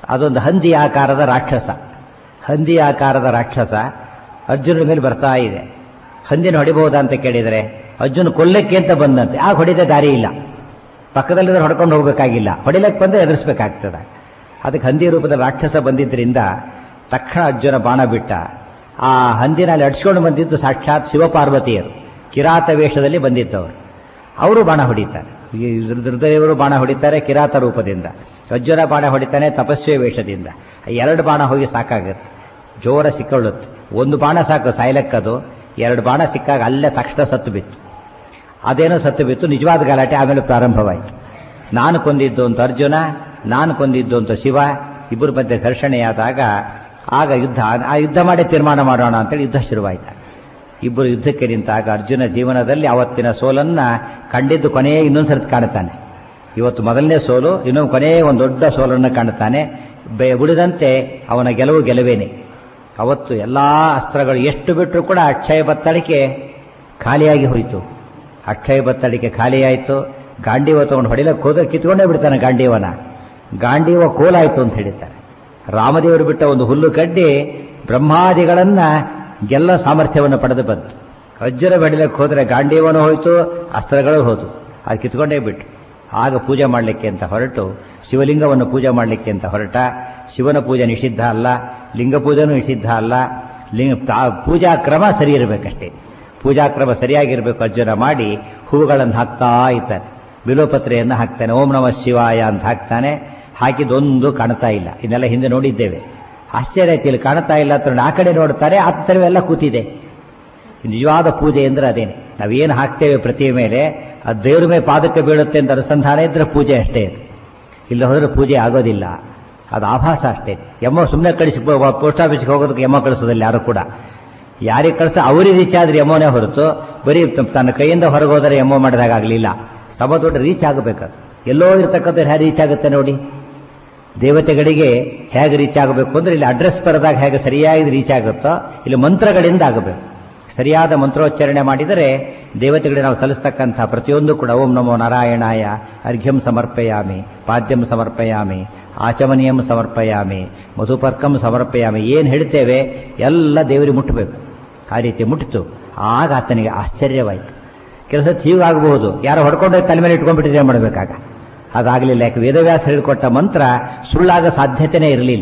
ಅದೊಂದು ಹಂದಿ ಆಕಾರದ ರಾಕ್ಷಸ ಹಂದಿ ಆಕಾರದ ರಾಕ್ಷಸ ಅರ್ಜುನ ಮೇಲೆ ಬರ್ತಾ ಇದೆ ಹಂದಿನ ಹೊಡಿಬಹುದಾ ಅಂತ ಕೇಳಿದರೆ ಅರ್ಜುನ ಕೊಲ್ಲಕ್ಕೆ ಅಂತ ಬಂದಂತೆ ಆಗ ಹೊಡಿದ ದಾರಿ ಇಲ್ಲ ಪಕ್ಕದಲ್ಲಿದ್ರೆ ಹೊಡ್ಕೊಂಡು ಹೋಗ್ಬೇಕಾಗಿಲ್ಲ ಹೊಡಿಲಕ್ಕೆ ಬಂದರೆ ಎದುರಿಸ್ಬೇಕಾಗ್ತದೆ ಅದಕ್ಕೆ ಹಂದಿ ರೂಪದ ರಾಕ್ಷಸ ಬಂದಿದ್ದರಿಂದ ತಕ್ಷಣ ಅರ್ಜುನ ಬಾಣ ಬಿಟ್ಟ ಆ ಹಂದಿನಲ್ಲಿ ಅಡ್ಸ್ಕೊಂಡು ಬಂದಿದ್ದು ಸಾಕ್ಷಾತ್ ಶಿವಪಾರ್ವತಿಯರು ಕಿರಾತ ವೇಷದಲ್ಲಿ ಬಂದಿದ್ದವರು ಅವರು ಬಾಣ ಹೊಡಿತಾರೆ ಈ ರುದ್ರದೇವರು ಬಾಣ ಹೊಡಿತಾರೆ ಕಿರಾತ ರೂಪದಿಂದ ಅರ್ಜುನ ಬಾಣ ಹೊಡಿತಾನೆ ತಪಸ್ವಿ ವೇಷದಿಂದ ಎರಡು ಬಾಣ ಹೋಗಿ ಸಾಕಾಗುತ್ತೆ ಜೋರ ಸಿಕ್ಕೊಳ್ಳುತ್ತೆ ಒಂದು ಬಾಣ ಸಾಕು ಸಾಯ್ಲಕ್ಕದು ಎರಡು ಬಾಣ ಸಿಕ್ಕಾಗ ಅಲ್ಲೇ ತಕ್ಷಣ ಸತ್ತು ಬಿತ್ತು ಅದೇನೋ ಸತ್ತು ಬಿತ್ತು ನಿಜವಾದ ಗಲಾಟೆ ಆಮೇಲೆ ಪ್ರಾರಂಭವಾಯಿತು ನಾನು ಕೊಂದಿದ್ದು ಅಂತ ಅರ್ಜುನ ನಾನು ಕೊಂದಿದ್ದು ಅಂತ ಶಿವ ಇಬ್ಬರ ಮಧ್ಯೆ ಘರ್ಷಣೆಯಾದಾಗ ಆಗ ಯುದ್ಧ ಆ ಯುದ್ಧ ಮಾಡಿ ತೀರ್ಮಾನ ಮಾಡೋಣ ಅಂತೇಳಿ ಯುದ್ಧ ಶುರುವಾಯಿತು ಇಬ್ಬರು ಯುದ್ಧಕ್ಕೆ ನಿಂತಾಗ ಅರ್ಜುನ ಜೀವನದಲ್ಲಿ ಅವತ್ತಿನ ಸೋಲನ್ನ ಕಂಡಿದ್ದು ಕೊನೆಯೇ ಇನ್ನೊಂದು ಸರ್ತಿ ಕಾಣುತ್ತಾನೆ ಇವತ್ತು ಮೊದಲನೇ ಸೋಲು ಇನ್ನೊಂದು ಕೊನೆಯೇ ಒಂದು ದೊಡ್ಡ ಸೋಲನ್ನು ಕಾಣುತ್ತಾನೆ ಬೆ ಉಳಿದಂತೆ ಅವನ ಗೆಲುವು ಗೆಲುವೇನೆ ಅವತ್ತು ಎಲ್ಲ ಅಸ್ತ್ರಗಳು ಎಷ್ಟು ಬಿಟ್ಟರು ಕೂಡ ಅಕ್ಷಯ ಬತ್ತಳಿಕೆ ಖಾಲಿಯಾಗಿ ಹೋಯಿತು ಅಕ್ಷಯ ಬತ್ತಳಿಕೆ ಖಾಲಿಯಾಯಿತು ಗಾಂಡೀವ ತಗೊಂಡು ಹೊಡಿಲಕ್ಕೆ ಹೋದ್ರೆ ಕಿತ್ಕೊಂಡೇ ಬಿಡ್ತಾನೆ ಗಾಂಡೀವನ ಗಾಂಡೀವ ಕೋಲಾಯಿತು ಅಂತ ಹೇಳಿದ್ದಾರೆ ರಾಮದೇವರು ಬಿಟ್ಟ ಒಂದು ಹುಲ್ಲು ಕಡ್ಡಿ ಬ್ರಹ್ಮಾದಿಗಳನ್ನ ಗೆಲ್ಲ ಸಾಮರ್ಥ್ಯವನ್ನು ಪಡೆದು ಬಂತು ಅಜ್ಜರ ಬೆಡಿಲಕ್ಕೆ ಹೋದರೆ ಗಾಂಡೀವನು ಹೋಯಿತು ಅಸ್ತ್ರಗಳು ಹೋತು ಅದು ಕಿತ್ಕೊಂಡೇ ಬಿಟ್ಟು ಆಗ ಪೂಜೆ ಮಾಡಲಿಕ್ಕೆ ಅಂತ ಹೊರಟು ಶಿವಲಿಂಗವನ್ನು ಪೂಜೆ ಮಾಡಲಿಕ್ಕೆ ಅಂತ ಹೊರಟ ಶಿವನ ಪೂಜೆ ನಿಷಿದ್ಧ ಅಲ್ಲ ಲಿಂಗ ಪೂಜೆನೂ ನಿಷಿದ್ಧ ಅಲ್ಲ ಲಿಂಗ ತಾ- ಪೂಜಾ ಕ್ರಮ ಸರಿ ಇರಬೇಕಷ್ಟೇ ಪೂಜಾ ಕ್ರಮ ಸರಿಯಾಗಿರಬೇಕು ಅರ್ಜುನ ಮಾಡಿ ಹೂವುಗಳನ್ನು ಹಾಕ್ತಾ ಇದ್ದಾನೆ ಬಿಲೋಪತ್ರೆಯನ್ನು ಹಾಕ್ತಾನೆ ಓಂ ನಮ ಶಿವಾಯ ಅಂತ ಹಾಕ್ತಾನೆ ಹಾಕಿದೊಂದು ಕಾಣ್ತಾ ಇಲ್ಲ ಇದನ್ನೆಲ್ಲ ಹಿಂದೆ ನೋಡಿದ್ದೇವೆ ಆಶ್ಚರ್ಯ ಆಯ್ತು ಇಲ್ಲಿ ಕಾಣ್ತಾ ಇಲ್ಲ ಅಂತ ಆ ಕಡೆ ನೋಡ್ತಾರೆ ಆ ಥರವೆಲ್ಲ ಕೂತಿದೆ ನಿಜವಾದ ಪೂಜೆ ಅಂದ್ರೆ ಅದೇನೆ ನಾವೇನು ಹಾಕ್ತೇವೆ ಪ್ರತಿಯ ಮೇಲೆ ಆ ದೇವ್ರ ಮೇಲೆ ಪಾದಕ್ಕೆ ಬೀಳುತ್ತೆ ಅಂತ ಅನುಸಂಧಾನ ಇದ್ರೆ ಪೂಜೆ ಅಷ್ಟೇ ಅದು ಇಲ್ಲ ಹೋದ್ರೆ ಪೂಜೆ ಆಗೋದಿಲ್ಲ ಅದು ಆಭಾಸ ಅಷ್ಟೇ ಎಮ್ಮೋ ಸುಮ್ಮನೆ ಕಳಿಸಿ ಪೋಸ್ಟ್ ಆಫೀಸ್ಗೆ ಹೋಗೋದಕ್ಕೆ ಎಮ್ಮೋ ಕಳಿಸೋದಿಲ್ಲ ಯಾರು ಕೂಡ ಯಾರಿಗೆ ಕಳಿಸ್ತಾ ಅವರಿಗೆ ರೀಚ್ ಆದ್ರೆ ಎಮ್ಮೋನೇ ಹೊರತು ಬರೀ ತ- ತನ್ನ ಕೈಯಿಂದ ಹೊರಗೆ ಹೋದರೆ ಎಮ್ಮೋ ಮಾಡಿದಾಗಲಿಲ್ಲ ಸಮ ದೊಡ್ಡ ರೀಚ್ ಆಗಬೇಕು ಎಲ್ಲೋ ಇರ್ತಕ್ಕಂಥ ಹೇಗೆ ರೀಚ್ ಆಗುತ್ತೆ ನೋಡಿ ದೇವತೆಗಳಿಗೆ ಹೇಗೆ ರೀಚ್ ಆಗಬೇಕು ಅಂದ್ರೆ ಇಲ್ಲಿ ಅಡ್ರೆಸ್ ಬರೆದಾಗ ಹೇಗೆ ಸರಿಯಾಗಿ ರೀಚ್ ಆಗುತ್ತೋ ಇಲ್ಲಿ ಮಂತ್ರಗಳಿಂದ ಆಗಬೇಕು ಸರಿಯಾದ ಮಂತ್ರೋಚ್ಚಾರಣೆ ಮಾಡಿದರೆ ದೇವತೆಗಳಿಗೆ ನಾವು ಸಲ್ಲಿಸ್ತಕ್ಕಂಥ ಪ್ರತಿಯೊಂದು ಕೂಡ ಓಂ ನಮೋ ನಾರಾಯಣಾಯ ಅರ್ಘ್ಯಂ ಸಮರ್ಪಯಾಮಿ ಪಾದ್ಯಂ ಸಮರ್ಪಯಾಮಿ ಆಚಮನೀಯಂ ಸಮರ್ಪಯಾಮಿ ಮಧುಪರ್ಕಂ ಸಮರ್ಪಯಾಮಿ ಏನು ಹೇಳ್ತೇವೆ ಎಲ್ಲ ದೇವರಿಗೆ ಮುಟ್ಟಬೇಕು ಆ ರೀತಿ ಮುಟ್ಟಿತು ಆಗ ಆತನಿಗೆ ಆಶ್ಚರ್ಯವಾಯಿತು ಕೆಲಸ ಹೀಗಾಗಬಹುದು ಯಾರೋ ಹೊಡ್ಕೊಂಡು ತಲೆ ಮೇಲೆ ಇಟ್ಕೊಂಡ್ಬಿಟ್ಟಿದ್ರೆ ಮಾಡಬೇಕಾಗ ಅದಾಗಲಿಲ್ಲ ಯಾಕೆ ವೇದವ್ಯಾಸ ಹೇಳಿಕೊಟ್ಟ ಮಂತ್ರ ಸುಳ್ಳಾಗ ಸಾಧ್ಯತೆನೇ ಇರಲಿಲ್ಲ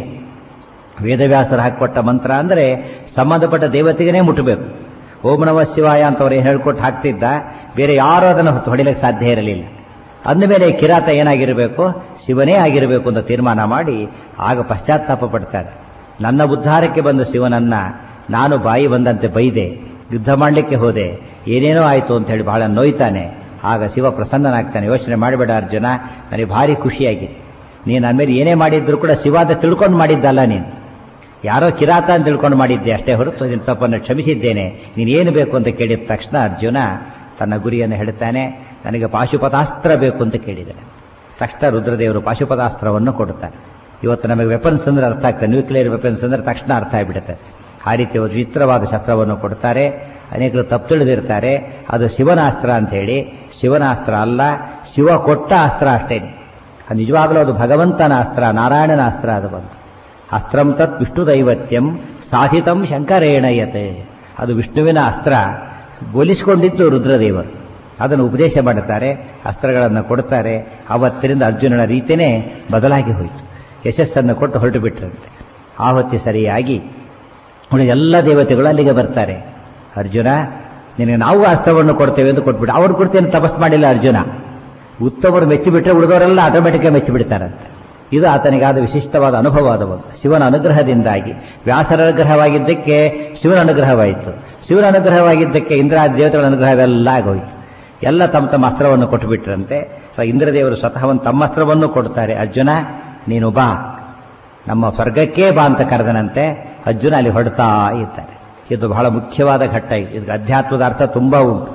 ವೇದವ್ಯಾಸರು ಹಾಕಿಕೊಟ್ಟ ಮಂತ್ರ ಅಂದರೆ ಸಂಬಂಧಪಟ್ಟ ದೇವತೆಗೇ ಮುಟ್ಟಬೇಕು ಓಂ ನಮ ಶಿವಾಯ ಅಂತವ್ರು ಏನು ಹೇಳ್ಕೊಟ್ಟು ಹಾಕ್ತಿದ್ದ ಬೇರೆ ಯಾರೂ ಅದನ್ನು ಹೊತ್ತು ಹೊಡಿಲಿಕ್ಕೆ ಸಾಧ್ಯ ಇರಲಿಲ್ಲ ಅಂದಮೇಲೆ ಕಿರಾತ ಏನಾಗಿರಬೇಕು ಶಿವನೇ ಆಗಿರಬೇಕು ಅಂತ ತೀರ್ಮಾನ ಮಾಡಿ ಆಗ ಪಶ್ಚಾತ್ತಾಪ ಪಡ್ತಾರೆ ನನ್ನ ಉದ್ಧಾರಕ್ಕೆ ಬಂದ ಶಿವನನ್ನ ನಾನು ಬಾಯಿ ಬಂದಂತೆ ಬೈದೆ ಯುದ್ಧ ಮಾಡಲಿಕ್ಕೆ ಹೋದೆ ಏನೇನೋ ಆಯಿತು ಅಂತ ಹೇಳಿ ಬಹಳ ನೋಯ್ತಾನೆ ಆಗ ಶಿವ ಪ್ರಸನ್ನನಾಗ್ತಾನೆ ಯೋಚನೆ ಮಾಡಬೇಡ ಅರ್ಜುನ ನನಗೆ ಭಾರಿ ಖುಷಿಯಾಗಿದೆ ನೀನು ನನ್ನ ಮೇಲೆ ಏನೇ ಮಾಡಿದ್ರು ಕೂಡ ಶಿವಾದ ತಿಳ್ಕೊಂಡು ಮಾಡಿದ್ದಲ್ಲ ನೀನು ಯಾರೋ ಕಿರಾತ ಅಂತ ತಿಳ್ಕೊಂಡು ಮಾಡಿದ್ದೆ ಅಷ್ಟೇ ಹೊರತು ನಿನ್ನ ತಪ್ಪನ್ನು ಕ್ಷಮಿಸಿದ್ದೇನೆ ನೀನೇನು ಬೇಕು ಅಂತ ಕೇಳಿದ ತಕ್ಷಣ ಅರ್ಜುನ ತನ್ನ ಗುರಿಯನ್ನು ಹೇಳ್ತಾನೆ ನನಗೆ ಪಾಶುಪತಾಸ್ತ್ರ ಬೇಕು ಅಂತ ಕೇಳಿದ್ದಾನೆ ತಕ್ಷಣ ರುದ್ರದೇವರು ಪಾಶುಪತಾಸ್ತ್ರವನ್ನು ಕೊಡುತ್ತಾರೆ ಇವತ್ತು ನಮಗೆ ವೆಪನ್ಸ್ ಅಂದ್ರೆ ಅರ್ಥ ಆಗ್ತದೆ ನ್ಯೂಕ್ಲಿಯರ್ ವೆಪನ್ಸ್ ಅಂದ್ರೆ ತಕ್ಷಣ ಅರ್ಥ ಆಗಿಬಿಡುತ್ತೆ ಆ ರೀತಿ ಒಂದು ವಿಚಿತ್ರವಾದ ಶಸ್ತ್ರವನ್ನು ಕೊಡ್ತಾರೆ ಅನೇಕರು ತಪ್ಪು ತಿಳಿದಿರ್ತಾರೆ ಅದು ಶಿವನ ಅಸ್ತ್ರ ಅಂತ ಹೇಳಿ ಶಿವನ ಅಸ್ತ್ರ ಅಲ್ಲ ಶಿವ ಕೊಟ್ಟ ಅಸ್ತ್ರ ಅಷ್ಟೇನೆ ಅದು ನಿಜವಾಗಲೂ ಅದು ಭಗವಂತನ ಅಸ್ತ್ರ ನಾರಾಯಣನ ಅಸ್ತ್ರ ಅದು ಬಂತು ಅಸ್ತ್ರಂ ತತ್ ವಿಷ್ಣು ದೈವತ್ಯಂ ಸಾಧಿತಂ ಶಂಕರೇಣಯತೆ ಅದು ವಿಷ್ಣುವಿನ ಅಸ್ತ್ರ ಒಲಿಸಿಕೊಂಡಿದ್ದು ರುದ್ರದೇವರು ಅದನ್ನು ಉಪದೇಶ ಮಾಡುತ್ತಾರೆ ಅಸ್ತ್ರಗಳನ್ನು ಕೊಡ್ತಾರೆ ಆವತ್ತಿನಿಂದ ಅರ್ಜುನನ ರೀತಿಯೇ ಬದಲಾಗಿ ಹೋಯಿತು ಯಶಸ್ಸನ್ನು ಕೊಟ್ಟು ಹೊರಟು ಬಿಟ್ರಂತೆ ಆವತ್ತಿ ಸರಿಯಾಗಿ ಉಳಿದ ಎಲ್ಲ ದೇವತೆಗಳು ಅಲ್ಲಿಗೆ ಬರ್ತಾರೆ ಅರ್ಜುನ ನಿನಗೆ ನಾವು ಅಸ್ತ್ರವನ್ನು ಕೊಡ್ತೇವೆ ಎಂದು ಕೊಟ್ಬಿಟ್ಟು ಅವ್ರ ಕುರಿತೇನು ತಪಸ್ ಮಾಡಿಲ್ಲ ಅರ್ಜುನ ಉತ್ತಮರು ಮೆಚ್ಚಿಬಿಟ್ರೆ ಉಳಿದವರೆಲ್ಲ ಆಟೋಮೆಟಿಕ್ ಮೆಚ್ಚಿಬಿಡ್ತಾರಂತೆ ಇದು ಆತನಿಗಾದ ವಿಶಿಷ್ಟವಾದ ಅನುಭವವಾದವು ಶಿವನ ಅನುಗ್ರಹದಿಂದಾಗಿ ವ್ಯಾಸರ ಅನುಗ್ರಹವಾಗಿದ್ದಕ್ಕೆ ಶಿವನ ಅನುಗ್ರಹವಾಯಿತು ಶಿವನ ಅನುಗ್ರಹವಾಗಿದ್ದಕ್ಕೆ ಇಂದ್ರಾದಿ ದೇವತೆಗಳ ಅನುಗ್ರಹವೆಲ್ಲ ಆಗೋಯ್ತು ಎಲ್ಲ ತಮ್ಮ ತಮ್ಮ ಅಸ್ತ್ರವನ್ನು ಕೊಟ್ಟುಬಿಟ್ರಂತೆ ಸೊ ಇಂದ್ರದೇವರು ಸ್ವತಃ ಒಂದು ತಮ್ಮ ಅಸ್ತ್ರವನ್ನು ಕೊಡ್ತಾರೆ ಅರ್ಜುನ ನೀನು ಬಾ ನಮ್ಮ ಸ್ವರ್ಗಕ್ಕೇ ಬಾ ಅಂತ ಕರೆದನಂತೆ ಅರ್ಜುನ ಅಲ್ಲಿ ಹೊಡ್ತಾ ಇದ್ದಾರೆ ಇದು ಬಹಳ ಮುಖ್ಯವಾದ ಘಟ್ಟ ಇದು ಇದಕ್ಕೆ ಅಧ್ಯಾತ್ಮದ ಅರ್ಥ ತುಂಬಾ ಉಂಟು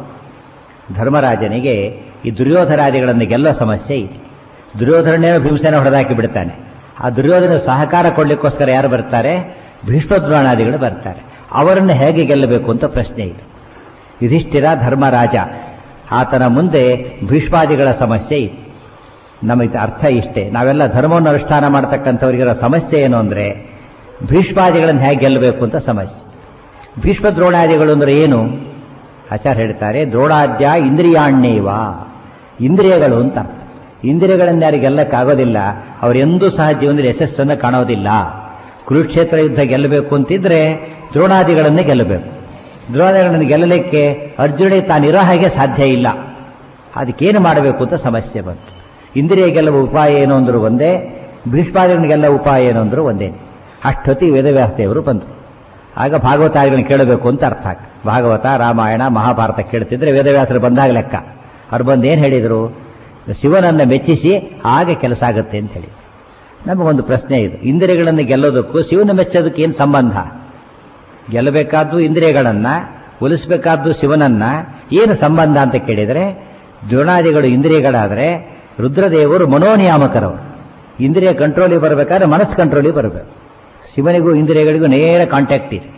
ಧರ್ಮರಾಜನಿಗೆ ಈ ದುರ್ಯೋಧರಾದಿಗಳನ್ನು ಗೆಲ್ಲೋ ಸಮಸ್ಯೆ ಇದೆ ದುರ್ಯೋಧನೇ ಭೀಮಸೇನ ಹೊಡೆದಾಕಿ ಬಿಡ್ತಾನೆ ಆ ದುರ್ಯೋಧನ ಸಹಕಾರ ಕೊಡ್ಲಿಕ್ಕೋಸ್ಕರ ಯಾರು ಬರ್ತಾರೆ ಭೀಷ್ಮದ್ರೋಣಾದಿಗಳು ಬರ್ತಾರೆ ಅವರನ್ನು ಹೇಗೆ ಗೆಲ್ಲಬೇಕು ಅಂತ ಪ್ರಶ್ನೆ ಇದೆ ಯುಧಿಷ್ಠಿರ ಧರ್ಮರಾಜ ಆತನ ಮುಂದೆ ಭೀಷ್ಮಾದಿಗಳ ಸಮಸ್ಯೆ ಇದೆ ನಮಗೆ ಅರ್ಥ ಇಷ್ಟೇ ನಾವೆಲ್ಲ ಧರ್ಮವನ್ನು ಅನುಷ್ಠಾನ ಮಾಡ್ತಕ್ಕಂಥವ್ರಿಗಿರೋ ಸಮಸ್ಯೆ ಏನು ಅಂದರೆ ಭೀಷ್ಮಾದಿಗಳನ್ನು ಹೇಗೆ ಗೆಲ್ಲಬೇಕು ಅಂತ ಸಮಸ್ಯೆ ಭೀಷ್ಮ ದ್ರೋಣಾದಿಗಳು ಅಂದ್ರೆ ಏನು ಆಚಾರ್ಯ ಹೇಳ್ತಾರೆ ದ್ರೋಣಾದ್ಯ ಇಂದ್ರಿಯಾಣ್ಯವ ಇಂದ್ರಿಯಗಳು ಅಂತ ಅರ್ಥ ಇಂದ್ರಿಯಗಳನ್ನು ಯಾರು ಗೆಲ್ಲಕ್ಕಾಗೋದಿಲ್ಲ ಅವರೆಂದೂ ಸಹ ಜೀವನದಲ್ಲಿ ಯಶಸ್ಸನ್ನು ಕಾಣೋದಿಲ್ಲ ಕುರುಕ್ಷೇತ್ರ ಯುದ್ಧ ಗೆಲ್ಲಬೇಕು ಅಂತಿದ್ರೆ ದ್ರೋಣಾದಿಗಳನ್ನೇ ಗೆಲ್ಲಬೇಕು ದ್ರೋಣಾದಿಗಳನ್ನು ಗೆಲ್ಲಲಿಕ್ಕೆ ಅರ್ಜುನಿಗೆ ತಾನಿರೋ ಹಾಗೆ ಸಾಧ್ಯ ಇಲ್ಲ ಅದಕ್ಕೇನು ಮಾಡಬೇಕು ಅಂತ ಸಮಸ್ಯೆ ಬಂತು ಇಂದ್ರಿಯ ಗೆಲ್ಲುವ ಉಪಾಯ ಏನು ಅಂದ್ರು ಒಂದೇ ಭೀಷ್ಮಾದಿಗಳನ್ನು ಗೆಲ್ಲುವ ಉಪಾಯ ಏನು ಅಂದ್ರು ಒಂದೇ ಅಷ್ಟೊತ್ತಿಗೆ ವೇದವ್ಯಾಸದೇವರು ಬಂದರು ಆಗ ಭಾಗವತಾದಿಗಳನ್ನು ಕೇಳಬೇಕು ಅಂತ ಅರ್ಥ ಆಗ ಭಾಗವತ ರಾಮಾಯಣ ಮಹಾಭಾರತ ಕೇಳ್ತಿದ್ರೆ ವೇದವ್ಯಾಸರು ಬಂದಾಗ ಲೆಕ್ಕ ಅವ್ರು ಬಂದು ಏನು ಹೇಳಿದರು ಶಿವನನ್ನು ಮೆಚ್ಚಿಸಿ ಹಾಗೆ ಕೆಲಸ ಆಗುತ್ತೆ ಅಂತ ಹೇಳಿ ನಮಗೊಂದು ಪ್ರಶ್ನೆ ಇದು ಇಂದ್ರಿಯಗಳನ್ನು ಗೆಲ್ಲೋದಕ್ಕೂ ಶಿವನ ಮೆಚ್ಚೋದಕ್ಕೆ ಏನು ಸಂಬಂಧ ಗೆಲ್ಲಬೇಕಾದ್ದು ಇಂದ್ರಿಯಗಳನ್ನ ಒಲಿಸಬೇಕಾದ್ದು ಶಿವನನ್ನ ಏನು ಸಂಬಂಧ ಅಂತ ಕೇಳಿದರೆ ದ್ರೋಣಾದಿಗಳು ಇಂದ್ರಿಯಗಳಾದರೆ ರುದ್ರದೇವರು ಮನೋನಿಯಾಮಕರವರು ಇಂದ್ರಿಯ ಕಂಟ್ರೋಲಿಗೆ ಬರಬೇಕಾದ್ರೆ ಮನಸ್ಸು ಕಂಟ್ರೋಲಿಗೆ ಬರಬೇಕು ಶಿವನಿಗೂ ಇಂದ್ರಿಯಗಳಿಗೂ ನೇರ ಕಾಂಟ್ಯಾಕ್ಟ್ ಇದೆ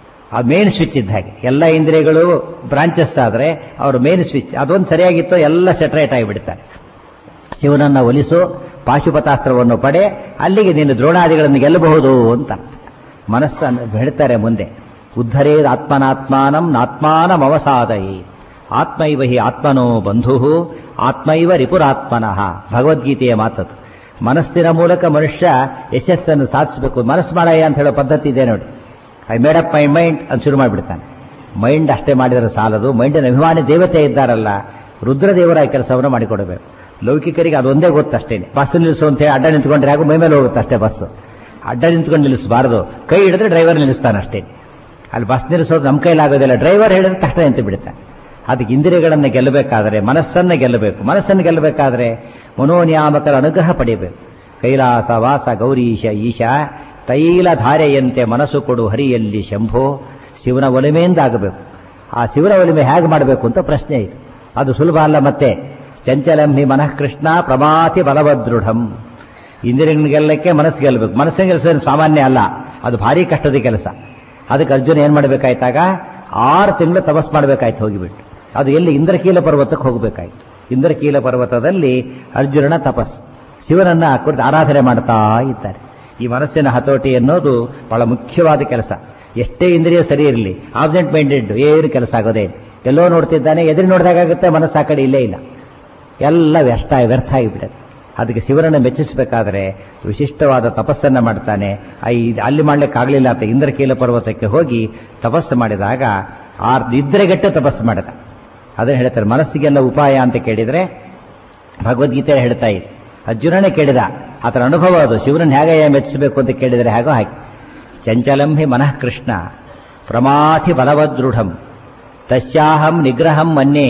ಆ ಮೇನ್ ಸ್ವಿಚ್ ಇದ್ದ ಹಾಗೆ ಎಲ್ಲ ಇಂದ್ರಿಯಗಳು ಬ್ರಾಂಚಸ್ ಆದರೆ ಅವ್ರ ಮೇನ್ ಸ್ವಿಚ್ ಅದೊಂದು ಸರಿಯಾಗಿತ್ತು ಎಲ್ಲ ಸೆಟ್ರೇಟ್ ಆಗಿಬಿಡ್ತಾರೆ ಶಿವನನ್ನ ಒಲಿಸು ಪಾಶುಪತಾಸ್ತ್ರವನ್ನು ಪಡೆ ಅಲ್ಲಿಗೆ ನೀನು ದ್ರೋಣಾದಿಗಳನ್ನು ಗೆಲ್ಲಬಹುದು ಅಂತ ಮನಸ್ಸನ್ನು ಹೇಳ್ತಾರೆ ಮುಂದೆ ಉದ್ಧರೇದ್ ಆತ್ಮನಾತ್ಮಾನಂ ನಾತ್ಮಾನಂ ಅವಸಾದಯಿ ಆತ್ಮೈವ ಹಿ ಆತ್ಮನೋ ಬಂಧು ಆತ್ಮೈವ ರಿಪುರಾತ್ಮನಃ ಭಗವದ್ಗೀತೆಯ ಮಾತದು ಮನಸ್ಸಿನ ಮೂಲಕ ಮನುಷ್ಯ ಯಶಸ್ಸನ್ನು ಸಾಧಿಸಬೇಕು ಮನಸ್ಸು ಮಾಡಯ್ಯ ಅಂತ ಹೇಳೋ ಪದ್ಧತಿ ಇದೆ ನೋಡಿ I made up my mind ಅಂತ ಶುರು ಮಾಡಿಬಿಡ್ತಾನೆ ಮೈಂಡ್ ಅಷ್ಟೇ ಮಾಡಿದರೆ ಸಾಲದು ಮೈಂಡಿನ ಅಭಿಮಾನಿ ದೇವತೆ ಇದ್ದಾರಲ್ಲ ರುದ್ರದೇವರ ಈ ಕೆಲಸವನ್ನು ಮಾಡಿಕೊಡಬೇಕು ಲೌಕಿಕರಿಗೆ ಅದೊಂದೇ ಗೊತ್ತಷ್ಟೇನೆ ಬಸ್ ನಿಲ್ಲಿಸು ಅಂತ ಹೇಳಿ ಅಡ್ಡ ನಿಂತ್ಕೊಂಡ್ರೆ ಹಾಗೂ ಮೈ ಮೇಲೆ ಹೋಗುತ್ತೆ ಅಷ್ಟೇ ಬಸ್ಸು ಅಡ್ಡ ನಿಂತ್ಕೊಂಡು ನಿಲ್ಲಿಸಬಾರದು ಕೈ ಹಿಡಿದ್ರೆ ಡ್ರೈವರ್ ನಿಲ್ಲಿಸ್ತಾನೆ ಅಷ್ಟೇ ಅಲ್ಲಿ ಬಸ್ ನಿಲ್ಲಿಸೋದು ನಮ್ಮ ಕೈಲಾಗೋದಿಲ್ಲ ಡ್ರೈವರ್ ಹೇಳಿದ್ರೆ ತಕ್ಷಣ ನಿಂತು ಬಿಡುತ್ತಾನೆ ಅದಕ್ಕೆ ಇಂದ್ರಿಯಗಳನ್ನು ಗೆಲ್ಲಬೇಕಾದರೆ ಮನಸ್ಸನ್ನು ಗೆಲ್ಲಬೇಕು ಮನಸ್ಸನ್ನು ಗೆಲ್ಲಬೇಕಾದರೆ ಮನೋನಿಯಾಮಕರ ಅನುಗ್ರಹ ಪಡೆಯಬೇಕು ಕೈಲಾಸ ವಾಸ ಗೌರೀಶ ಈಶ ತೈಲ ಧಾರೆಯಂತೆ ಮನಸ್ಸು ಕೊಡು ಹರಿಯಲ್ಲಿ ಶಂಭೋ ಶಿವನ ಒಲಿಮೆಯಿಂದ ಆಗಬೇಕು ಆ ಶಿವನ ಒಲಿಮೆ ಹೇಗೆ ಮಾಡಬೇಕು ಅಂತ ಪ್ರಶ್ನೆ ಇದೆ ಅದು ಸುಲಭ ಅಲ್ಲ ಮತ್ತೆ ಚಂಚಲಂ ಹಿ ಮನಃ ಕೃಷ್ಣ ಪ್ರಮಾತಿ ಬಲವದೃಢಂ ಇಂದ್ರಿಯನ ಗೆಲ್ಲಕ್ಕೆ ಮನಸ್ಸು ಗೆಲ್ಲಬೇಕು ಮನಸ್ಸಿನ ಕೆಲಸ ಸಾಮಾನ್ಯ ಅಲ್ಲ ಅದು ಭಾರಿ ಕಷ್ಟದ ಕೆಲಸ ಅದಕ್ಕೆ ಅರ್ಜುನ ಏನ್ ಮಾಡಬೇಕಾಯ್ತಾಗ ಆರು ತಿಂಗಳು ತಪಸ್ ಮಾಡಬೇಕಾಯ್ತು ಹೋಗಿಬಿಟ್ಟು ಅದು ಎಲ್ಲಿ ಇಂದ್ರಕೀಲ ಪರ್ವತಕ್ಕೆ ಹೋಗಬೇಕಾಯ್ತು ಇಂದ್ರಕೀಲ ಪರ್ವತದಲ್ಲಿ ಅರ್ಜುನನ ತಪಸ್ಸು ಶಿವನನ್ನ ಕುರಿತು ಆರಾಧನೆ ಮಾಡ್ತಾ ಇದ್ದಾರೆ ಈ ಮನಸ್ಸಿನ ಹತೋಟಿ ಅನ್ನೋದು ಬಹಳ ಮುಖ್ಯವಾದ ಕೆಲಸ ಎಷ್ಟೇ ಇಂದ್ರಿಯ ಸರಿ ಇರಲಿ ಆಬ್ಸೆಂಟ್ ಮೈಂಡೆಡ್ ಏನು ಕೆಲಸ ಆಗೋದೇ ಇಲ್ಲ ಎಲ್ಲೋ ನೋಡ್ತಿದ್ದಾನೆ ಎದುರು ನೋಡಿದಾಗುತ್ತೆ ಮನಸ್ಸು ಆ ಕಡೆ ಇಲ್ಲೇ ಇಲ್ಲ ಎಲ್ಲ ವ್ಯರ್ಥ ವ್ಯರ್ಥ ಆಗಿಬಿಡುತ್ತೆ ಅದಕ್ಕೆ ಶಿವನನ್ನು ಮೆಚ್ಚಿಸಬೇಕಾದ್ರೆ ವಿಶಿಷ್ಟವಾದ ತಪಸ್ಸನ್ನ ಮಾಡ್ತಾನೆ ಆ ಇದ್- ಅಲ್ಲಿ ಮಾಡ್ಲಿಕ್ಕಾಗಲಿಲ್ಲ ಅಂತ ಇಂದ್ರಕೀಲ ಪರ್ವತಕ್ಕೆ ಹೋಗಿ ತಪಸ್ಸು ಮಾಡಿದಾಗ ಆ ನಿದ್ರೆಗೆಟ್ಟು ತಪಸ್ಸು ಮಾಡಿದ ಅದನ್ನು ಹೇಳ್ತಾರೆ ಮನಸ್ಸಿಗೆಲ್ಲ ಉಪಾಯ ಅಂತ ಕೇಳಿದ್ರೆ ಭಗವದ್ಗೀತೆ ಹೇಳ್ತಾ ಇದೆ ಅರ್ಜುನನೇ ಕೇಳಿದ ಆತನ ಅನುಭವ ಅದು ಶಿವನನ್ನು ಹೇಗೆ ಮೆಚ್ಚಿಸಬೇಕು ಅಂತ ಕೇಳಿದರೆ ಹೇಗೋ ಹಾಗೆ ಚಂಚಲಂ ಹಿ ಮನಃ ಕೃಷ್ಣ ಪ್ರಮಾಥಿ ಬಲವದೃಢಂ ತಸ್ಯಾಹಂ ನಿಗ್ರಹಂ ಮನ್ಯೆ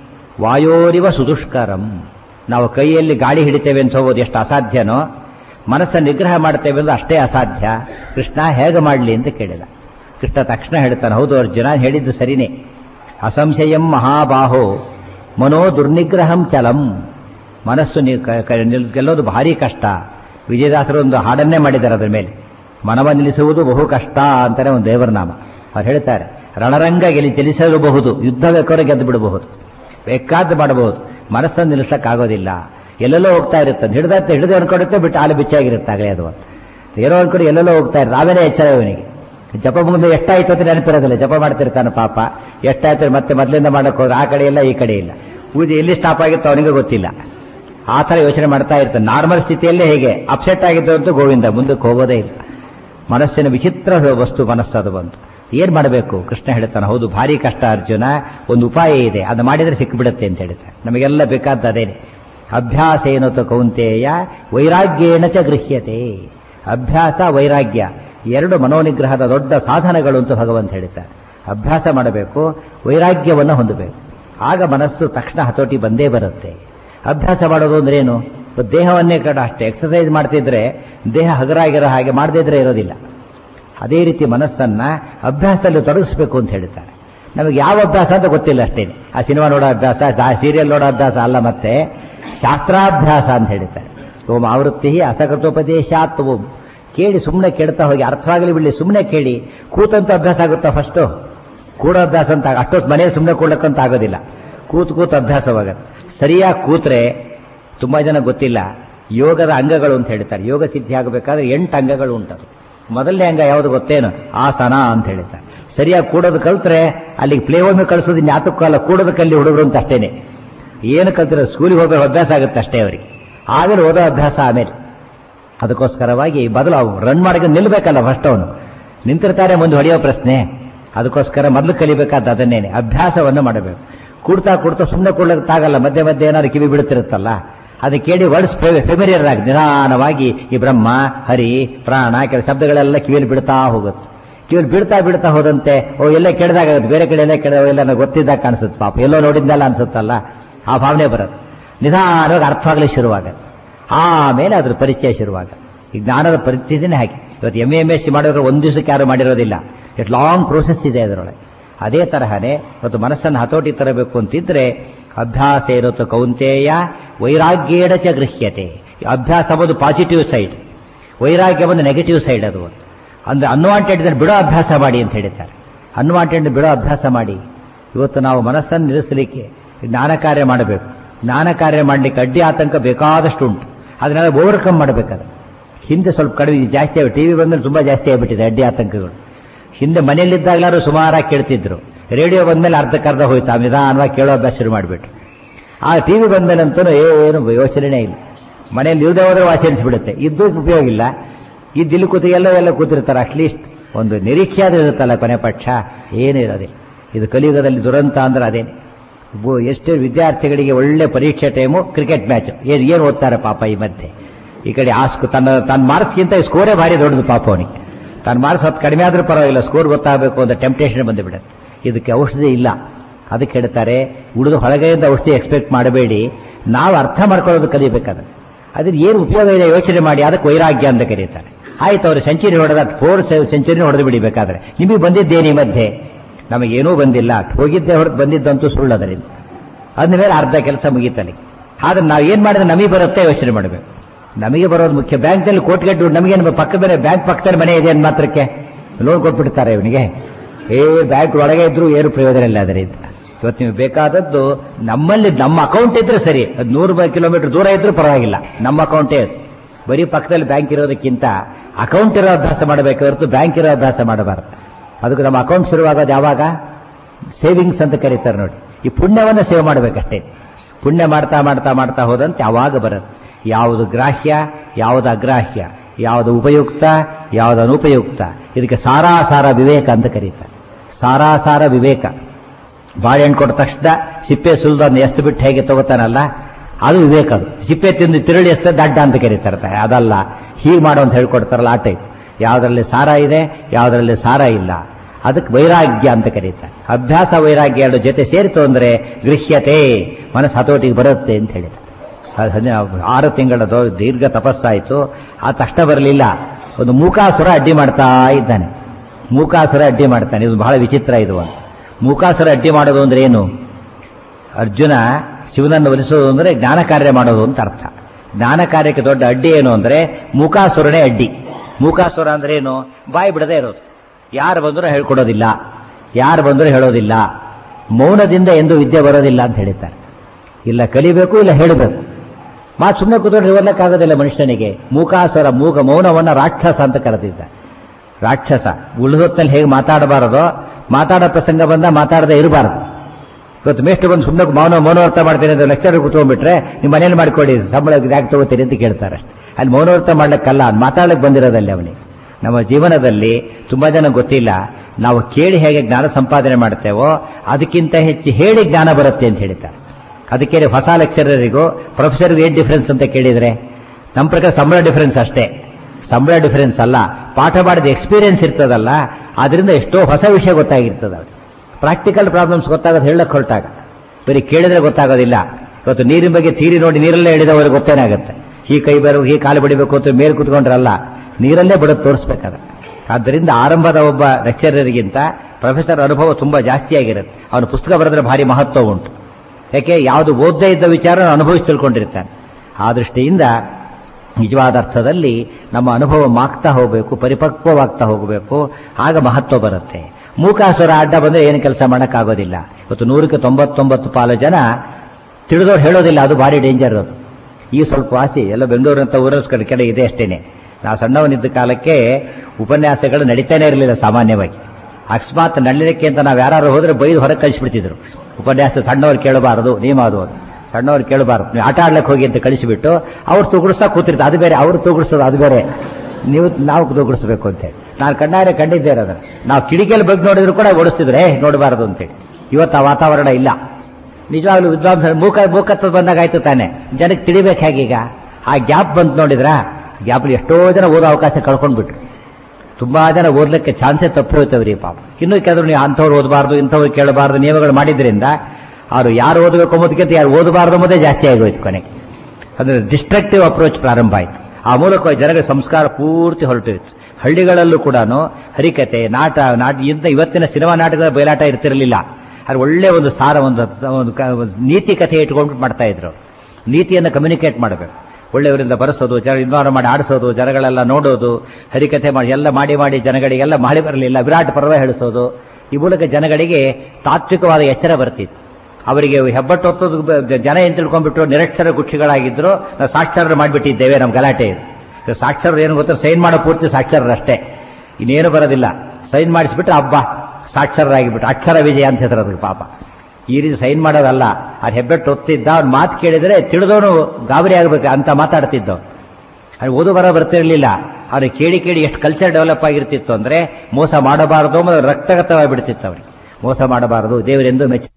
ವಾಯೋರಿವ ಸುದುಷ್ಕರಂ ನಾವು ಕೈಯಲ್ಲಿ ಗಾಳಿ ಹಿಡಿತೇವೆ ಅಂತ ಹೋಗೋದು ಎಷ್ಟು ಅಸಾಧ್ಯನೋ ಮನಸ್ಸನ್ನು ನಿಗ್ರಹ ಮಾಡ್ತೇವೆ ಅಂದ್ರೆ ಅಷ್ಟೇ ಅಸಾಧ್ಯ ಕೃಷ್ಣ ಹೇಗೆ ಮಾಡಲಿ ಅಂತ ಕೇಳಿದ ಕೃಷ್ಣ ತಕ್ಷಣ ಹೇಳ್ತಾನೆ ಹೌದು ಅರ್ಜುನ ಹೇಳಿದ್ದು ಸರಿನೇ ಅಸಂಶಯಂ ಮಹಾಬಾಹೋ ಮನೋ ದುರ್ನಿಗ್ರಹಂ ಚಲಂ ಮನಸ್ಸು ನಿ- ಕ- ಕ- ನಿಲ್- ಗೆಲ್ಲೋದು ಭಾರಿ ಕಷ್ಟ ವಿಜಯದಾಸರು ಒಂದು ಹಾಡನ್ನೇ ಮಾಡಿದ್ದಾರೆ ಅದರ ಮೇಲೆ ಮನವ ನಿಲ್ಲಿಸುವುದು ಬಹು ಕಷ್ಟ ಅಂತಾನೆ ಒಂದು ದೇವರ ನಾಮ ಅವ್ರು ಹೇಳ್ತಾರೆ ರಣರಂಗ ಗೆಲ್ಲಿ ಚಲಿಸಲೂಬಹುದು ಯುದ್ಧ ಬೇಕಾದ್ರೆ ಗೆದ್ದು ಬಿಡಬಹುದು ಬೇಕಾದ್ದು ಮಾಡಬಹುದು ಮನಸ್ಸನ್ನು ನಿಲ್ಲಿಸಕ್ಕಾಗೋದಿಲ್ಲ ಎಲ್ಲೆಲ್ಲೋ ಹೋಗ್ತಾ ಇರುತ್ತೆ ಹಿಡಿದತ್ತೆ ಹಿಡಿದು ಅನ್ಕೊಂಡಿರುತ್ತೆ ಬಿಟ್ಟು ಹಾಲು ಬಿಚ್ಚಾಗಿರುತ್ತೆ ಆಗಲೇ ಅದು ಏನೋ ಅನ್ಕೊಂಡು ಎಲ್ಲೆಲ್ಲೋ ಹೋಗ್ತಾ ಇರುತ್ತೆ ಆಮೇಲೆ ಎಚ್ಚರ ಇವನಿಗೆ ಜಪ ಮುಗಿದು ಎಷ್ಟಾಯ್ತು ಅಂತ ನೆನಪಿರೋದಿಲ್ಲ ಜಪ ಮಾಡ್ತಿರ್ತಾನೆ ಪಾಪ ಎಷ್ಟಾಯ್ತು ಮತ್ತೆ ಮೊದಲಿಂದ ಮಾಡಕ್ ಹೋದ್ರೆ ಆ ಕಡೆ ಇಲ್ಲ ಈ ಕಡೆ ಇಲ್ಲ ಪೂಜೆ ಎಲ್ಲಿ ಸ್ಟಾಪ್ ಆಗಿತ್ತು ಅವನಿಗೆ ಗೊತ್ತಿಲ್ಲ ಆ ಥರ ಯೋಚನೆ ಮಾಡ್ತಾ ಇರ್ತಾನೆ ನಾರ್ಮಲ್ ಸ್ಥಿತಿಯಲ್ಲೇ ಹೇಗೆ ಅಪ್ಸೆಟ್ ಆಗಿದ್ದು ಗೋವಿಂದ ಮುಂದಕ್ಕೆ ಹೋಗೋದೇ ಇಲ್ಲ ಮನಸ್ಸಿನ ವಿಚಿತ್ರ ವಸ್ತು ಮನಸ್ಸದು ಬಂತು ಏನ್ ಮಾಡಬೇಕು ಕೃಷ್ಣ ಹೇಳ್ತಾನೆ ಹೌದು ಭಾರಿ ಕಷ್ಟ ಅರ್ಜುನ ಒಂದು ಉಪಾಯ ಇದೆ ಅದು ಮಾಡಿದ್ರೆ ಸಿಕ್ಕಿಬಿಡುತ್ತೆ ಅಂತ ಹೇಳ್ತಾರೆ ನಮಗೆಲ್ಲ ಬೇಕಾದ ಅದೇನೆ ಅಭ್ಯಾಸ ಏನೋ ಕೌಂತೆಯ ವೈರಾಗ್ಯೇಣ ಚ ಗೃಹ್ಯತೆ ಅಭ್ಯಾಸ ವೈರಾಗ್ಯ ಎರಡು ಮನೋನಿಗ್ರಹದ ದೊಡ್ಡ ಸಾಧನಗಳು ಅಂತ ಭಗವಂತ ಹೇಳ್ತಾರೆ ಅಭ್ಯಾಸ ಮಾಡಬೇಕು ವೈರಾಗ್ಯವನ್ನು ಹೊಂದಬೇಕು ಆಗ ಮನಸ್ಸು ತಕ್ಷಣ ಹತೋಟಿ ಬಂದೇ ಬರುತ್ತೆ ಅಭ್ಯಾಸ ಮಾಡೋದು ಅಂದ್ರೆ ಏನು ಇವತ್ತು ದೇಹವನ್ನೇ ಕಡ ಅಷ್ಟೇ ಎಕ್ಸಸೈಸ್ ಮಾಡ್ತಿದ್ರೆ ದೇಹ ಹಗರಾಗಿರೋ ಹಾಗೆ ಮಾಡದೇ ಇದ್ರೆ ಇರೋದಿಲ್ಲ ಅದೇ ರೀತಿ ಮನಸ್ಸನ್ನ ಅಭ್ಯಾಸದಲ್ಲಿ ತೊಡಗಿಸ್ಬೇಕು ಅಂತ ಹೇಳ್ತಾರೆ ನಮಗೆ ಯಾವ ಅಭ್ಯಾಸ ಅಂತ ಗೊತ್ತಿಲ್ಲ ಅಷ್ಟೇನೆ ಆ ಸಿನಿಮಾ ನೋಡೋ ಅಭ್ಯಾಸ ಸೀರಿಯಲ್ ನೋಡೋ ಅಭ್ಯಾಸ ಅಲ್ಲ ಮತ್ತೆ ಶಾಸ್ತ್ರಾಭ್ಯಾಸ ಅಂತ ಹೇಳ್ತಾರೆ ಓಂ ಆವೃತ್ತಿ ಅಸಕೃತೋಪದೇಶಾತ್ ಓಂ ಕೇಳಿ ಸುಮ್ಮನೆ ಕೇಳ್ತಾ ಹೋಗಿ ಅರ್ಥವಾಗಲಿ ಬಿಡಲಿ ಸುಮ್ಮನೆ ಕೇಳಿ ಕೂತಂತ ಅಭ್ಯಾಸ ಆಗುತ್ತಾ ಫಸ್ಟು ಕೂಡೋ ಅಭ್ಯಾಸ ಅಂತ ಅಷ್ಟೊತ್ತು ಮನೆಯಲ್ಲಿ ಸುಮ್ಮನೆ ಕೂಡ್ಲಕ್ಕಂತ ಆಗೋದಿಲ್ಲ ಕೂತ್ ಕೂತ್ ಅಭ್ಯಾಸವಾಗತ್ತೆ ಸರಿಯಾಗಿ ಕೂತ್ರೆ ತುಂಬ ಜನ ಗೊತ್ತಿಲ್ಲ ಯೋಗದ ಅಂಗಗಳು ಅಂತ ಹೇಳ್ತಾರೆ ಯೋಗ ಸಿದ್ಧಿ ಆಗಬೇಕಾದ್ರೆ ಎಂಟು ಅಂಗಗಳು ಉಂಟದು ಮೊದಲನೇ ಅಂಗ ಯಾವುದು ಗೊತ್ತೇನು ಆಸನ ಅಂತ ಹೇಳ್ತಾರೆ ಸರಿಯಾಗಿ ಕೂಡೋದು ಕಲ್ತ್ರೆ ಅಲ್ಲಿಗೆ ಪ್ಲೇ ಹೋಮಿ ಕಳಿಸೋದು ಜ್ಞಾತಕ್ಕಲ್ಲ ಕೂಡೋದಕ್ಕಲ್ಲಿ ಹುಡುಗರು ಅಂತ ಅಷ್ಟೇನೆ ಏನು ಕಲ್ತಿರೋ ಸ್ಕೂಲಿಗೆ ಹೋಗೋ ಅಭ್ಯಾಸ ಆಗುತ್ತೆ ಅಷ್ಟೇ ಅವರಿಗೆ ಆಮೇಲೆ ಓದೋ ಅಭ್ಯಾಸ ಆಮೇಲೆ ಅದಕ್ಕೋಸ್ಕರವಾಗಿ ಬದಲು ಅವು ರನ್ ಮಾಡಕ್ಕೆ ನಿಲ್ಬೇಕಲ್ಲ ಫಸ್ಟ್ ಅವನು ನಿಂತಿರ್ತಾರೆ ಮುಂದೆ ಹೊಡೆಯೋ ಪ್ರಶ್ನೆ ಅದಕ್ಕೋಸ್ಕರ ಮೊದಲು ಕಲಿಬೇಕಾದ ಅದನ್ನೇನೆ ಅಭ್ಯಾಸವನ್ನು ಮಾಡಬೇಕು ಕೂಡ್ತಾ ಕೂಡ್ತಾ ಸುಮ್ಮನೆ ಕೂಡ್ಲಕ್ಕಾಗಲ್ಲ ಮಧ್ಯೆ ಮಧ್ಯೆ ಏನಾದ್ರು ಕಿವಿ ಬಿಡುತ್ತಿರುತ್ತಲ್ಲ ಅದು ಕೇಳಿ ವರ್ಡ್ಸ್ ಫೆಮಿಲಿಯರ್ ಆಗಿ ನಿಧಾನವಾಗಿ ಈ ಬ್ರಹ್ಮ ಹರಿ ಪ್ರಾಣ ಕೆಲ ಶಬ್ದಗಳೆಲ್ಲ ಕಿವಿಯಲ್ಲಿ ಬಿಡ್ತಾ ಹೋಗುತ್ತೆ ಕಿವಿಯಲ್ಲಿ ಬಿಡ್ತಾ ಬಿಡ್ತಾ ಹೋದಂತೆ ಓ ಎಲ್ಲ ಕೆಡ್ದಾಗ ಬೇರೆ ಕಡೆ ಎಲ್ಲ ಕೆಡ ಎಲ್ಲ ನನಗೆ ಗೊತ್ತಿದ್ದಾಗ ಕಾಣಿಸುತ್ತೆ ಪಾಪ ಎಲ್ಲೋ ನೋಡಿದ್ದೆಲ್ಲ ಅನ್ಸುತ್ತಲ್ಲ ಆ ಭಾವನೆ ಬರುತ್ತೆ ನಿಧಾನವಾಗಿ ಅರ್ಥವಾಗಲಿ ಶುರುವಾಗತ್ತೆ ಆಮೇಲೆ ಅದ್ರ ಪರಿಚಯ ಶುರುವಾಗ ಈ ಜ್ಞಾನದ ಪರಿಸ್ಥಿತಿನೇ ಹಾಕಿ ಇವತ್ತು ಎಮ್ ಎಮ್ ಎಸ್ ಸಿ ಮಾಡಿದ್ರೆ ಒಂದು ದಿವಸಕ್ಕೆ ಯಾರು ಮಾಡಿರೋದಿಲ್ಲ ಎಷ್ಟು ಲಾಂಗ್ ಪ್ರೋಸೆಸ್ ಇದೆ ಅದರೊಳಗೆ ಅದೇ ತರಹನೇ ಇವತ್ತು ಮನಸ್ಸನ್ನು ಹತೋಟಿ ತರಬೇಕು ಅಂತಿದ್ರೆ ಅಭ್ಯಾಸ ಇರುತ್ತ ಕೌಂತೆಯ ವೈರಾಗ್ಯೇಡ ಚ ಗೃಹ್ಯತೆ ಅಭ್ಯಾಸ ಒಂದು ಪಾಸಿಟಿವ್ ಸೈಡ್ ವೈರಾಗ್ಯ ಒಂದು ನೆಗೆಟಿವ್ ಸೈಡ್ ಅದು ಒಂದು ಅಂದ್ರೆ ಅನ್ವಾಂಟೆಡ್ ಬಿಡೋ ಅಭ್ಯಾಸ ಮಾಡಿ ಅಂತ ಹೇಳಿದ್ದಾರೆ ಅನ್ವಾಂಟೆಡ್ ಬಿಡೋ ಅಭ್ಯಾಸ ಮಾಡಿ ಇವತ್ತು ನಾವು ಮನಸ್ಸನ್ನು ನಿಲ್ಲಿಸಲಿಕ್ಕೆ ಜ್ಞಾನ ಕಾರ್ಯ ಮಾಡಬೇಕು ಜ್ಞಾನ ಕಾರ್ಯ ಮಾಡಲಿಕ್ಕೆ ಅಡ್ಡಿ ಆತಂಕ ಬೇಕಾದಷ್ಟು ಉಂಟು ಅದನ್ನೆಲ್ಲ ಓವರ್ಕಮ್ ಮಾಡಬೇಕಾದ್ರೆ ಹಿಂದೆ ಸ್ವಲ್ಪ ಕಡಿಮೆ ಜಾಸ್ತಿ ಆಗಿ ಟಿವಿ ಬಂದ್ರೆ ತುಂಬಾ ಜಾಸ್ತಿ ಆಗಿಬಿಟ್ಟಿದೆ ಅಡ್ಡಿ ಆತಂಕಗಳು ಹಿಂದೆ ಮನೆಯಲ್ಲಿದ್ದಾಗಲಾರು ಸುಮಾರಾಗಿ ಕೇಳ್ತಿದ್ರು ರೇಡಿಯೋ ಬಂದ್ಮೇಲೆ ಅರ್ಧಕ್ಕರ್ಧ ಹೋಯ್ತು ಆ ನಿಧಾನವಾಗಿ ಕೇಳೋ ಅಭ್ಯಾಸ ಶುರು ಮಾಡಿಬಿಟ್ಟು ಆ ಟಿವಿ ಬಂದ್ಮೇಲಂತೂ ಏನು ಯೋಚನೆನೇ ಇಲ್ಲ ಮನೆಯಲ್ಲಿ ಇಲ್ಲದೆ ಹೋದ್ರೆ ವಾಸಿ ಅನಿಸ್ಬಿಡುತ್ತೆ ಇದ್ದು ಉಪಯೋಗ ಇಲ್ಲ ಇದ್ದು ಇಲ್ಲಿ ಕೂತು ಎಲ್ಲೋ ಎಲ್ಲ ಕೂತಿರ್ತಾರೆ ಅಟ್ಲೀಸ್ಟ್ ಒಂದು ನಿರೀಕ್ಷೆ ಆದ್ರೂ ಇರುತ್ತಲ್ಲ ಕೊನೆ ಪಕ್ಷ ಏನೂ ಇರೋದಿಲ್ಲ ಇದು ಕಲಿಯುಗದಲ್ಲಿ ದುರಂತ ಅಂದ್ರೆ ಅದೇನೆ ಬು- ಎಷ್ಟೇ ವಿದ್ಯಾರ್ಥಿಗಳಿಗೆ ಒಳ್ಳೆ ಪರೀಕ್ಷೆ ಟೈಮು ಕ್ರಿಕೆಟ್ ಮ್ಯಾಚ್ ಏನು ಏನು ಓದ್ತಾರೆ ಪಾಪ ಈ ಮಧ್ಯೆ ಈ ಕಡೆ ಆ ಸ್ಕೂ ತನ್ನ ತನ್ನ ಮಾರ್ಕ್ಸ್ಗಿಂತ ಈ ಸ್ಕೋರೇ ಭಾರಿ ದೊಡ್ಡದು ಪಾಪ ಅವನಿಗೆ ತನ್ನ ಮಾರ್ಕ್ಸ್ ಹತ್ತು ಕಡಿಮೆ ಆದ್ರೂ ಪರವಾಗಿಲ್ಲ ಸ್ಕೋರ್ ಗೊತ್ತಾಗಬೇಕು ಅಂತ ಟೆಂಪ್ಟೇಷನ್ ಬಂದುಬಿಡುತ್ತೆ ಇದಕ್ಕೆ ಔಷಧಿ ಇಲ್ಲ ಅದಕ್ಕೆ ಹೇಳ್ತಾರೆ ಉಳಿದು ಹೊಳಗೆಯಿಂದ ಔಷಧಿ ಎಕ್ಸ್ಪೆಕ್ಟ್ ಮಾಡಬೇಡಿ ನಾವು ಅರ್ಥ ಮಾಡ್ಕೊಳ್ಳೋದು ಕಲಿಬೇಕಾದ್ರೆ ಅದ್ರ ಏನು ಉಪಯೋಗ ಇದೆ ಯೋಚನೆ ಮಾಡಿ ಅದಕ್ಕೆ ವೈರಾಗ್ಯ ಅಂತ ಕರೀತಾರೆ ಆಯ್ತು ಅವರು ಸೆಂಚುರಿ ಹೊಡೆದ ಫೋರ್ ಸೆಂಚುರಿ ಹೊಡೆದು ಬಿಡಿ ಬೇಕಾದ್ರೆ ನಿಮಗೆ ಬಂದಿದ್ದೇನೆ ಈ ಮಧ್ಯೆ ನಮಗೇನೂ ಬಂದಿಲ್ಲ ಹೋಗಿದ್ದೆ ಹೊರತು ಬಂದಿದ್ದಂತೂ ಸುಳ್ಳು ಅದರಿಂದ ಅಂದಮೇಲೆ ಅರ್ಧ ಕೆಲಸ ಮುಗೀತಲ್ಲಿ ಆದ್ರೆ ನಾವು ಏನ್ ಮಾಡಿದ್ರೆ ನಮಗೆ ಬರುತ್ತೆ ಯೋಚನೆ ಮಾಡಬೇಕು ನಮಗೆ ಬರೋದು ಮುಖ್ಯ ಬ್ಯಾಂಕ್ನಲ್ಲಿ ಕೋಟ್ಗಟ್ಟು ದುಡ್ಡು ನಮಗೇನು ಪಕ್ಕದ ಬ್ಯಾಂಕ್ ಪಕ್ಕದಲ್ಲಿ ಮನೆ ಇದೆ ಅಂದ್ ಮಾತ್ರಕ್ಕೆ ಲೋನ್ ಕೊಟ್ಬಿಡ್ತಾರೆ ಇವನಿಗೆ ಏ ಬ್ಯಾಂಕ್ ಒಳಗೆ ಇದ್ರು ಏನು ಪ್ರಯೋಜನ ಇಲ್ಲ ಅದರಿಂದ ಇವತ್ತು ನಿಮಗೆ ಬೇಕಾದದ್ದು ನಮ್ಮಲ್ಲಿ ನಮ್ಮ ಅಕೌಂಟ್ ಇದ್ರೆ ಸರಿ ಅದು ನೂರು ಕಿಲೋಮೀಟರ್ ದೂರ ಇದ್ರೂ ಪರವಾಗಿಲ್ಲ ನಮ್ಮ ಅಕೌಂಟೇ ಅದು ಬರೀ ಪಕ್ಕದಲ್ಲಿ ಬ್ಯಾಂಕ್ ಇರೋದಕ್ಕಿಂತ ಅಕೌಂಟ್ ಇರೋ ಅಭ್ಯಾಸ ಮಾಡಬೇಕು ಹೊರತು ಬ್ಯಾಂಕ್ ಇರೋ ಅಭ್ಯಾಸ ಮಾಡಬಾರ್ದು ಅದಕ್ಕೆ ನಮ್ಮ ಅಕೌಂಟ್ ಶುರುವಾಗೋದು ಯಾವಾಗ ಸೇವಿಂಗ್ಸ್ ಅಂತ ಕರೀತಾರೆ ನೋಡಿ ಈ ಪುಣ್ಯವನ್ನು ಸೇವ್ ಮಾಡಬೇಕಷ್ಟೇ ಪುಣ್ಯ ಮಾಡ್ತಾ ಮಾಡ್ತಾ ಮಾಡ್ತಾ ಹೋದಂತೆ ಯಾವಾಗ ಬರುತ್ತೆ ಯಾವುದು ಗ್ರಾಹ್ಯ ಯಾವುದು ಅಗ್ರಾಹ್ಯ ಯಾವುದು ಉಪಯುಕ್ತ ಯಾವುದು ಅನುಪಯುಕ್ತ ಇದಕ್ಕೆ ಸಾರಾಸಾರ ವಿವೇಕ ಅಂತ ಕರೀತಾರೆ ಸಾರಾಸಾರ ವಿವೇಕ ಬಾಳೆಹಣ್ಣು ಕೊಟ್ಟ ತಕ್ಷಣ ಸಿಪ್ಪೆ ಸುಲಿದನ್ನು ಎಷ್ಟು ಬಿಟ್ಟು ಹೇಗೆ ತಗೋತಾನಲ್ಲ ಅದು ವಿವೇಕ ಅದು ಸಿಪ್ಪೆ ತಿಂದು ತಿರುಳಿ ಎಷ್ಟ ದಡ್ಡ ಅಂತ ಕರೀತಾರೆ ಅದಲ್ಲ ಹೀಗೆ ಮಾಡು ಅಂತ ಹೇಳ್ಕೊಡ್ತಾರಲ್ಲ ಆ ಟೈಪ್ ಯಾವುದರಲ್ಲಿ ಸಾರ ಇದೆ ಯಾವುದರಲ್ಲಿ ಸಾರ ಇಲ್ಲ ಅದಕ್ಕೆ ವೈರಾಗ್ಯ ಅಂತ ಕರೀತಾರೆ ಅಭ್ಯಾಸ ವೈರಾಗ್ಯ ಎರಡು ಜೊತೆ ಸೇರಿತು ಅಂದ್ರೆ ಗೃಹ್ಯತೆ ಮನಸ್ಸು ಹತೋಟಿಗೆ ಬರುತ್ತೆ ಅಂತ ಹೇಳಿದ್ದಾರೆ ಅದು ಹದಿನ- ಆರು ತಿಂಗಳ ದೊ- ದೀರ್ಘ ತಪಸ್ಸಾಯಿತು ಆ ತಕ್ಷಣ ಬರಲಿಲ್ಲ ಒಂದು ಮೂಕಾಸುರ ಅಡ್ಡಿ ಮಾಡ್ತಾ ಇದ್ದಾನೆ ಮೂಕಾಸುರ ಅಡ್ಡಿ ಮಾಡ್ತಾನೆ ಇದು ಬಹಳ ವಿಚಿತ್ರ ಇದು ಅಂತ ಮೂಕಾಸುರ ಅಡ್ಡಿ ಮಾಡೋದು ಅಂದ್ರೆ ಏನು ಅರ್ಜುನ ಶಿವನನ್ನು ಒಲಿಸೋದು ಅಂದ್ರೆ ಜ್ಞಾನ ಕಾರ್ಯ ಮಾಡೋದು ಅಂತ ಅರ್ಥ ಜ್ಞಾನ ಕಾರ್ಯಕ್ಕೆ ದೊಡ್ಡ ಅಡ್ಡಿ ಏನು ಅಂದ್ರೆ ಮೂಕಾಸುರನೇ ಅಡ್ಡಿ ಮೂಕಾಸುರ ಅಂದ್ರೆ ಏನು ಬಾಯಿ ಬಿಡದೆ ಇರೋದು ಯಾರು ಬಂದರೂ ಹೇಳ್ಕೊಡೋದಿಲ್ಲ ಯಾರು ಬಂದರೂ ಹೇಳೋದಿಲ್ಲ ಮೌನದಿಂದ ಎಂದು ವಿದ್ಯೆ ಬರೋದಿಲ್ಲ ಅಂತ ಹೇಳಿದ್ದಾರೆ ಇಲ್ಲ ಕಲಿಬೇಕು ಇಲ್ಲ ಹೇಳಬೇಕು ಮಾತು ಸುಮ್ಮನೆ ಕೂತ್ಕೊಂಡು ಓದಲಿಕ್ಕಾಗೋದಿಲ್ಲ ಮನುಷ್ಯನಿಗೆ ಮೂಕಾಸುರ ಮೂಗ ಮೌನವನ್ನ ರಾಕ್ಷಸ ಅಂತ ಕರೆದಿದ್ದ ರಾಕ್ಷಸ ಉಳಿದೊತ್ತಲ್ಲಿ ಹೇಗೆ ಮಾತಾಡಬಾರದೋ ಮಾತಾಡೋ ಪ್ರಸಂಗ ಬಂದ ಮಾತಾಡದೆ ಇರಬಾರದು ಇವತ್ತು ಮೇಷ್ಟು ಬಂದು ಸುಮ್ಮನೆ ಮೌನ ಮೌನವರ್ತ ಮಾಡ್ತೀನಿ ಅಂತ ಲೆಕ್ಚರ್ ಕೂತ್ಕೊಂಡ್ಬಿಟ್ರೆ ನಿಮ್ಮ ಮನೇಲಿ ಮಾಡ್ಕೊಡಿ ಸಂಬಳ ಯಾಕೆ ತಗೋತೀರಿ ಅಂತ ಕೇಳ್ತಾರೆ ಅಲ್ಲಿ ಮೌನವರ್ತ ಮಾಡ್ಲಿಕ್ಕಲ್ಲ ಅದು ಮಾತಾಡಲಿಕ್ಕೆ ಬಂದಿರೋದಲ್ಲಿ ಅವನಿಗೆ ನಮ್ಮ ಜೀವನದಲ್ಲಿ ತುಂಬಾ ಜನ ಗೊತ್ತಿಲ್ಲ ನಾವು ಕೇಳಿ ಹೇಗೆ ಜ್ಞಾನ ಸಂಪಾದನೆ ಮಾಡ್ತೇವೋ ಅದಕ್ಕಿಂತ ಹೆಚ್ಚು ಹೇಳಿ ಜ್ಞಾನ ಬರುತ್ತೆ ಅಂತ ಹೇಳ್ತಾರೆ ಅದಕ್ಕೆ ಹೊಸ ಲೆಕ್ಚರರಿಗೂ ಪ್ರೊಫೆಸರ್ಗೂ ಏನ್ ಡಿಫರೆನ್ಸ್ ಅಂತ ಕೇಳಿದ್ರೆ ನಮ್ಮ ಪ್ರಕಾರ ಸಂಬಳ ಡಿಫರೆನ್ಸ್ ಅಷ್ಟೇ ಸಂಬಳ ಡಿಫರೆನ್ಸ್ ಅಲ್ಲ ಪಾಠ ಮಾಡಿದ ಎಕ್ಸ್ಪೀರಿಯನ್ಸ್ ಇರ್ತದಲ್ಲ ಅದರಿಂದ ಎಷ್ಟೋ ಹೊಸ ವಿಷಯ ಗೊತ್ತಾಗಿರ್ತದೆ ಅವ್ರಿಗೆ ಪ್ರಾಕ್ಟಿಕಲ್ ಪ್ರಾಬ್ಲಮ್ಸ್ ಗೊತ್ತಾಗೋದು ಹೇಳಕ್ ಹೊರಟಾಗ ಬರೀ ಕೇಳಿದ್ರೆ ಗೊತ್ತಾಗೋದಿಲ್ಲ ಇವತ್ತು ನೀರಿನ ಬಗ್ಗೆ ತೀರಿ ನೋಡಿ ನೀರಲ್ಲೇ ಹೇಳಿದವರಿಗೆ ಗೊತ್ತೇನಾಗುತ್ತೆ ಈ ಕೈ ಬರೋ ಈ ಕಾಲು ಬಡಿಬೇಕು ಅಂತ ಮೇಲೆ ಕುತ್ಕೊಂಡ್ರಲ್ಲ ನೀರಲ್ಲೇ ಬಿಡೋದು ತೋರಿಸ್ಬೇಕಾದ್ರೆ ಆದ್ದರಿಂದ ಆರಂಭದ ಒಬ್ಬ ಲೆಕ್ಚರರಿಗಿಂತ ಪ್ರೊಫೆಸರ್ ಅನುಭವ ತುಂಬಾ ಜಾಸ್ತಿ ಆಗಿರುತ್ತೆ ಅವನ ಪುಸ್ತಕ ಬರೆದ್ರೆ ಭಾರಿ ಮಹತ್ವ ಉಂಟು ಯಾಕೆ ಯಾವುದು ಓದ್ದೇ ಇದ್ದ ವಿಚಾರ ಅನುಭವಿಸಿ ತಿಳ್ಕೊಂಡಿರ್ತಾನೆ ಆ ದೃಷ್ಟಿಯಿಂದ ನಿಜವಾದ ಅರ್ಥದಲ್ಲಿ ನಮ್ಮ ಅನುಭವ ಮಾಗ್ತಾ ಹೋಗಬೇಕು ಪರಿಪಕ್ವವಾಗ್ತಾ ಹೋಗಬೇಕು ಆಗ ಮಹತ್ವ ಬರುತ್ತೆ ಮೂಕಾಸುರ ಅಡ್ಡ ಬಂದ್ರೆ ಏನು ಕೆಲಸ ಮಾಡೋಕ್ಕಾಗೋದಿಲ್ಲ ಇವತ್ತು ನೂರಕ್ಕೆ ತೊಂಬತ್ತೊಂಬತ್ತು ಪಾಲು ಜನ ತಿಳಿದವ್ರು ಹೇಳೋದಿಲ್ಲ ಅದು ಭಾರಿ ಡೇಂಜರ್ ಅದು ಈ ಸ್ವಲ್ಪ ವಾಸಿ ಎಲ್ಲ ಬೆಂಗಳೂರಂತ ಊರಲ್ಲಿ ಕಡೆ ಕಡೆ ಇದೆ ಅಷ್ಟೇನೆ ನಾವು ಸಣ್ಣವನಿದ್ದ ಕಾಲಕ್ಕೆ ಉಪನ್ಯಾಸಗಳು ನಡೀತಾನೆ ಇರಲಿಲ್ಲ ಸಾಮಾನ್ಯವಾಗಿ ಅಕಸ್ಮಾತ್ ನಡೀಲಿಕ್ಕೆ ಅಂತ ನಾವು ಯಾರು ಹೋದ್ರೆ ಬೈದು ಹೊರಗೆ ಕಳಿಸಿಬಿಡ್ತಿದ್ರು ಉಪನ್ಯಾಸ ಸಣ್ಣವ್ರು ಕೇಳಬಾರದು ನಿಯಮ ಅದು ಅದು ಸಣ್ಣವ್ರು ಕೇಳಬಾರದು ನೀವು ಆಟ ಆಡ್ಲಿಕ್ಕೆ ಹೋಗಿ ಅಂತ ಕಳಿಸಿಬಿಟ್ಟು ಅವ್ರು ತೂಗುಡಿಸ್ತಾ ಕೂತಿರ್ತಾರೆ ಅದು ಬೇರೆ ಅವ್ರು ತೂಗುಡಿಸೋದು ಅದು ಬೇರೆ ನೀವು ನಾವು ತೂಗುಡಿಸ್ಬೇಕು ಅಂತೇಳಿ ನಾನು ಕಣ್ಣಾರೆ ಕಂಡಿದ್ದೆ ಅದನ್ನು ನಾವು ಕಿಡಿಕಿಯಲ್ಲಿ ಬಗ್ಗೆ ನೋಡಿದ್ರು ಕೂಡ ಓಡಿಸ್ತಿದ್ರೆ ಏ ನೋಡಬಾರದು ಅಂತೇಳಿ ಇವತ್ತು ಆ ವಾತಾವರಣ ಇಲ್ಲ ನಿಜವಾಗ್ಲೂ ವಿದ್ವಾಂಸ ಮೂಕ ಮೂಕತ್ವ ಬಂದಾಗ ಆಯ್ತು ತಾನೆ ಜನಕ್ಕೆ ತಿಳಿಬೇಕು ಹೇಗೀಗ ಆ ಗ್ಯಾಪ್ ಬಂತು ನೋಡಿದ್ರಾ ಗ್ಯಾಪ್ ಎಷ್ಟೋ ಜನ ಓದೋ ಅವಕಾಶ ಕಳ್ಕೊಂಡ್ಬಿಟ್ರು ತುಂಬಾ ಜನ ಓದ್ಲಿಕ್ಕೆ ಚಾನ್ಸೇ ತಪ್ಪಿ ಹೋಯ್ತವ್ರಿ ಪಾಪ ಇನ್ನು ಕೆಲವರು ನೀವು ಅಂಥವ್ರು ಓದಬಾರ್ದು ಇಂಥವ್ರು ಕೇಳಬಾರ್ದು ನಿಯಮಗಳು ಮಾಡಿದ್ರಿಂದ ಅವರು ಯಾರು ಓದಬೇಕು ಅನ್ನೋದಕ್ಕಿಂತ ಯಾರು ಓದಬಾರ್ದು ಅನ್ನೋದೇ ಜಾಸ್ತಿ ಆಗೋಯ್ತು ಕೊನೆಗೆ ಅಂದ್ರೆ ಡಿಸ್ಟ್ರಕ್ಟಿವ್ ಅಪ್ರೋಚ್ ಪ್ರಾರಂಭ ಆಯಿತು ಆ ಮೂಲಕವಾಗಿ ಜನಗಳ ಸಂಸ್ಕಾರ ಪೂರ್ತಿ ಹೊರಟಿತ್ತು ಹಳ್ಳಿಗಳಲ್ಲೂ ಕೂಡ ಹರಿಕತೆ ನಾಟ ನಾಟ ಇಂಥ ಇವತ್ತಿನ ಸಿನಿಮಾ ನಾಟಕದ ಬಯಲಾಟ ಇರ್ತಿರಲಿಲ್ಲ ಅದು ಒಳ್ಳೆ ಒಂದು ಸಾರ ಒಂದು ಒಂದು ಕ- ಒಂದು ನೀತಿ ಕಥೆ ಇಟ್ಕೊಂಡು ಮಾಡ್ತಾ ಇದ್ರು ನೀತಿಯನ್ನು ಕಮ್ಯುನಿಕೇಟ್ ಮಾಡಬೇಕು ಒಳ್ಳೆಯವರಿಂದ ಬರೆಸೋದು ಜನ ಇನ್ವಾಲ್ವ್ ಮಾಡಿ ಆಡಿಸೋದು ಜನಗಳೆಲ್ಲ ನೋಡೋದು ಹರಿಕಥೆ ಮಾಡಿ ಎಲ್ಲ ಮಾಡಿ ಮಾಡಿ ಜನಗಳಿಗೆಲ್ಲ ಮಳೆ ಬರಲಿಲ್ಲ ವಿರಾಟ್ ಪರ್ವ ಹೇಳಿಸೋದು ಈ ಮೂಲಕ ಜನಗಳಿಗೆ ತಾತ್ವಿಕವಾದ ಎಚ್ಚರ ಬರ್ತಿತ್ತು ಅವರಿಗೆ ಹೆಬ್ಬಟ್ಟು ಹೊತ್ತದ ಬ- ಜನ ಏನ್ ತಿಳ್ಕೊಂಡ್ಬಿಟ್ರು ನಿರಕ್ಷರ ಗುಕ್ಷಿಗಳಾಗಿದ್ರು ನಾವು ಸಾಕ್ಷರ ಮಾಡಿಬಿಟ್ಟಿದ್ದೇವೆ ನಮ್ಮ ಗಲಾಟೆ ಇದು ಸಾಕ್ಷರ ಏನು ಗೊತ್ತಾ ಸೈನ್ ಮಾಡೋ ಪೂರ್ತಿ ಸಾಕ್ಷರರಷ್ಟೇ ಇನ್ನೇನು ಬರೋದಿಲ್ಲ ಸೈನ್ ಮಾಡಿಸ್ಬಿಟ್ರೆ ಹಬ್ಬ ಸಾಕ್ಷರರಾಗಿಬಿಟ್ಟು ಅಕ್ಷರ ವಿಜಯ ಅಂತ ಹೆಸರು ಅದಕ್ಕೆ ಪಾಪ ಈ ರೀತಿ ಸೈನ್ ಮಾಡೋದಲ್ಲ ಅದು ಹೆಬ್ಬೆಟ್ಟು ಒತ್ತಿದ್ದ ಅವ್ನು ಮಾತು ಕೇಳಿದ್ರೆ ತಿಳಿದವನು ಗಾಬರಿ ಆಗಬೇಕು ಅಂತ ಮಾತಾಡ್ತಿದ್ದವ್ ಅದು ಓದು ಬರ ಬರ್ತಿರ್ಲಿಲ್ಲ ಅವ್ರಿಗೆ ಕೇಳಿ ಕೇಳಿ ಎಷ್ಟು ಕಲ್ಚರ್ ಡೆವಲಪ್ ಆಗಿರ್ತಿತ್ತು ಅಂದ್ರೆ ಮೋಸ ಮಾಡಬಾರದು ಮತ್ತು ರಕ್ತಗತವಾಗಿ ಬಿಡ್ತಿತ್ತು ಅವ್ರಿಗೆ ಮೋಸ ಮಾಡಬಾರದು ದೇವರೆಂದು ಮೆಚ್ಚ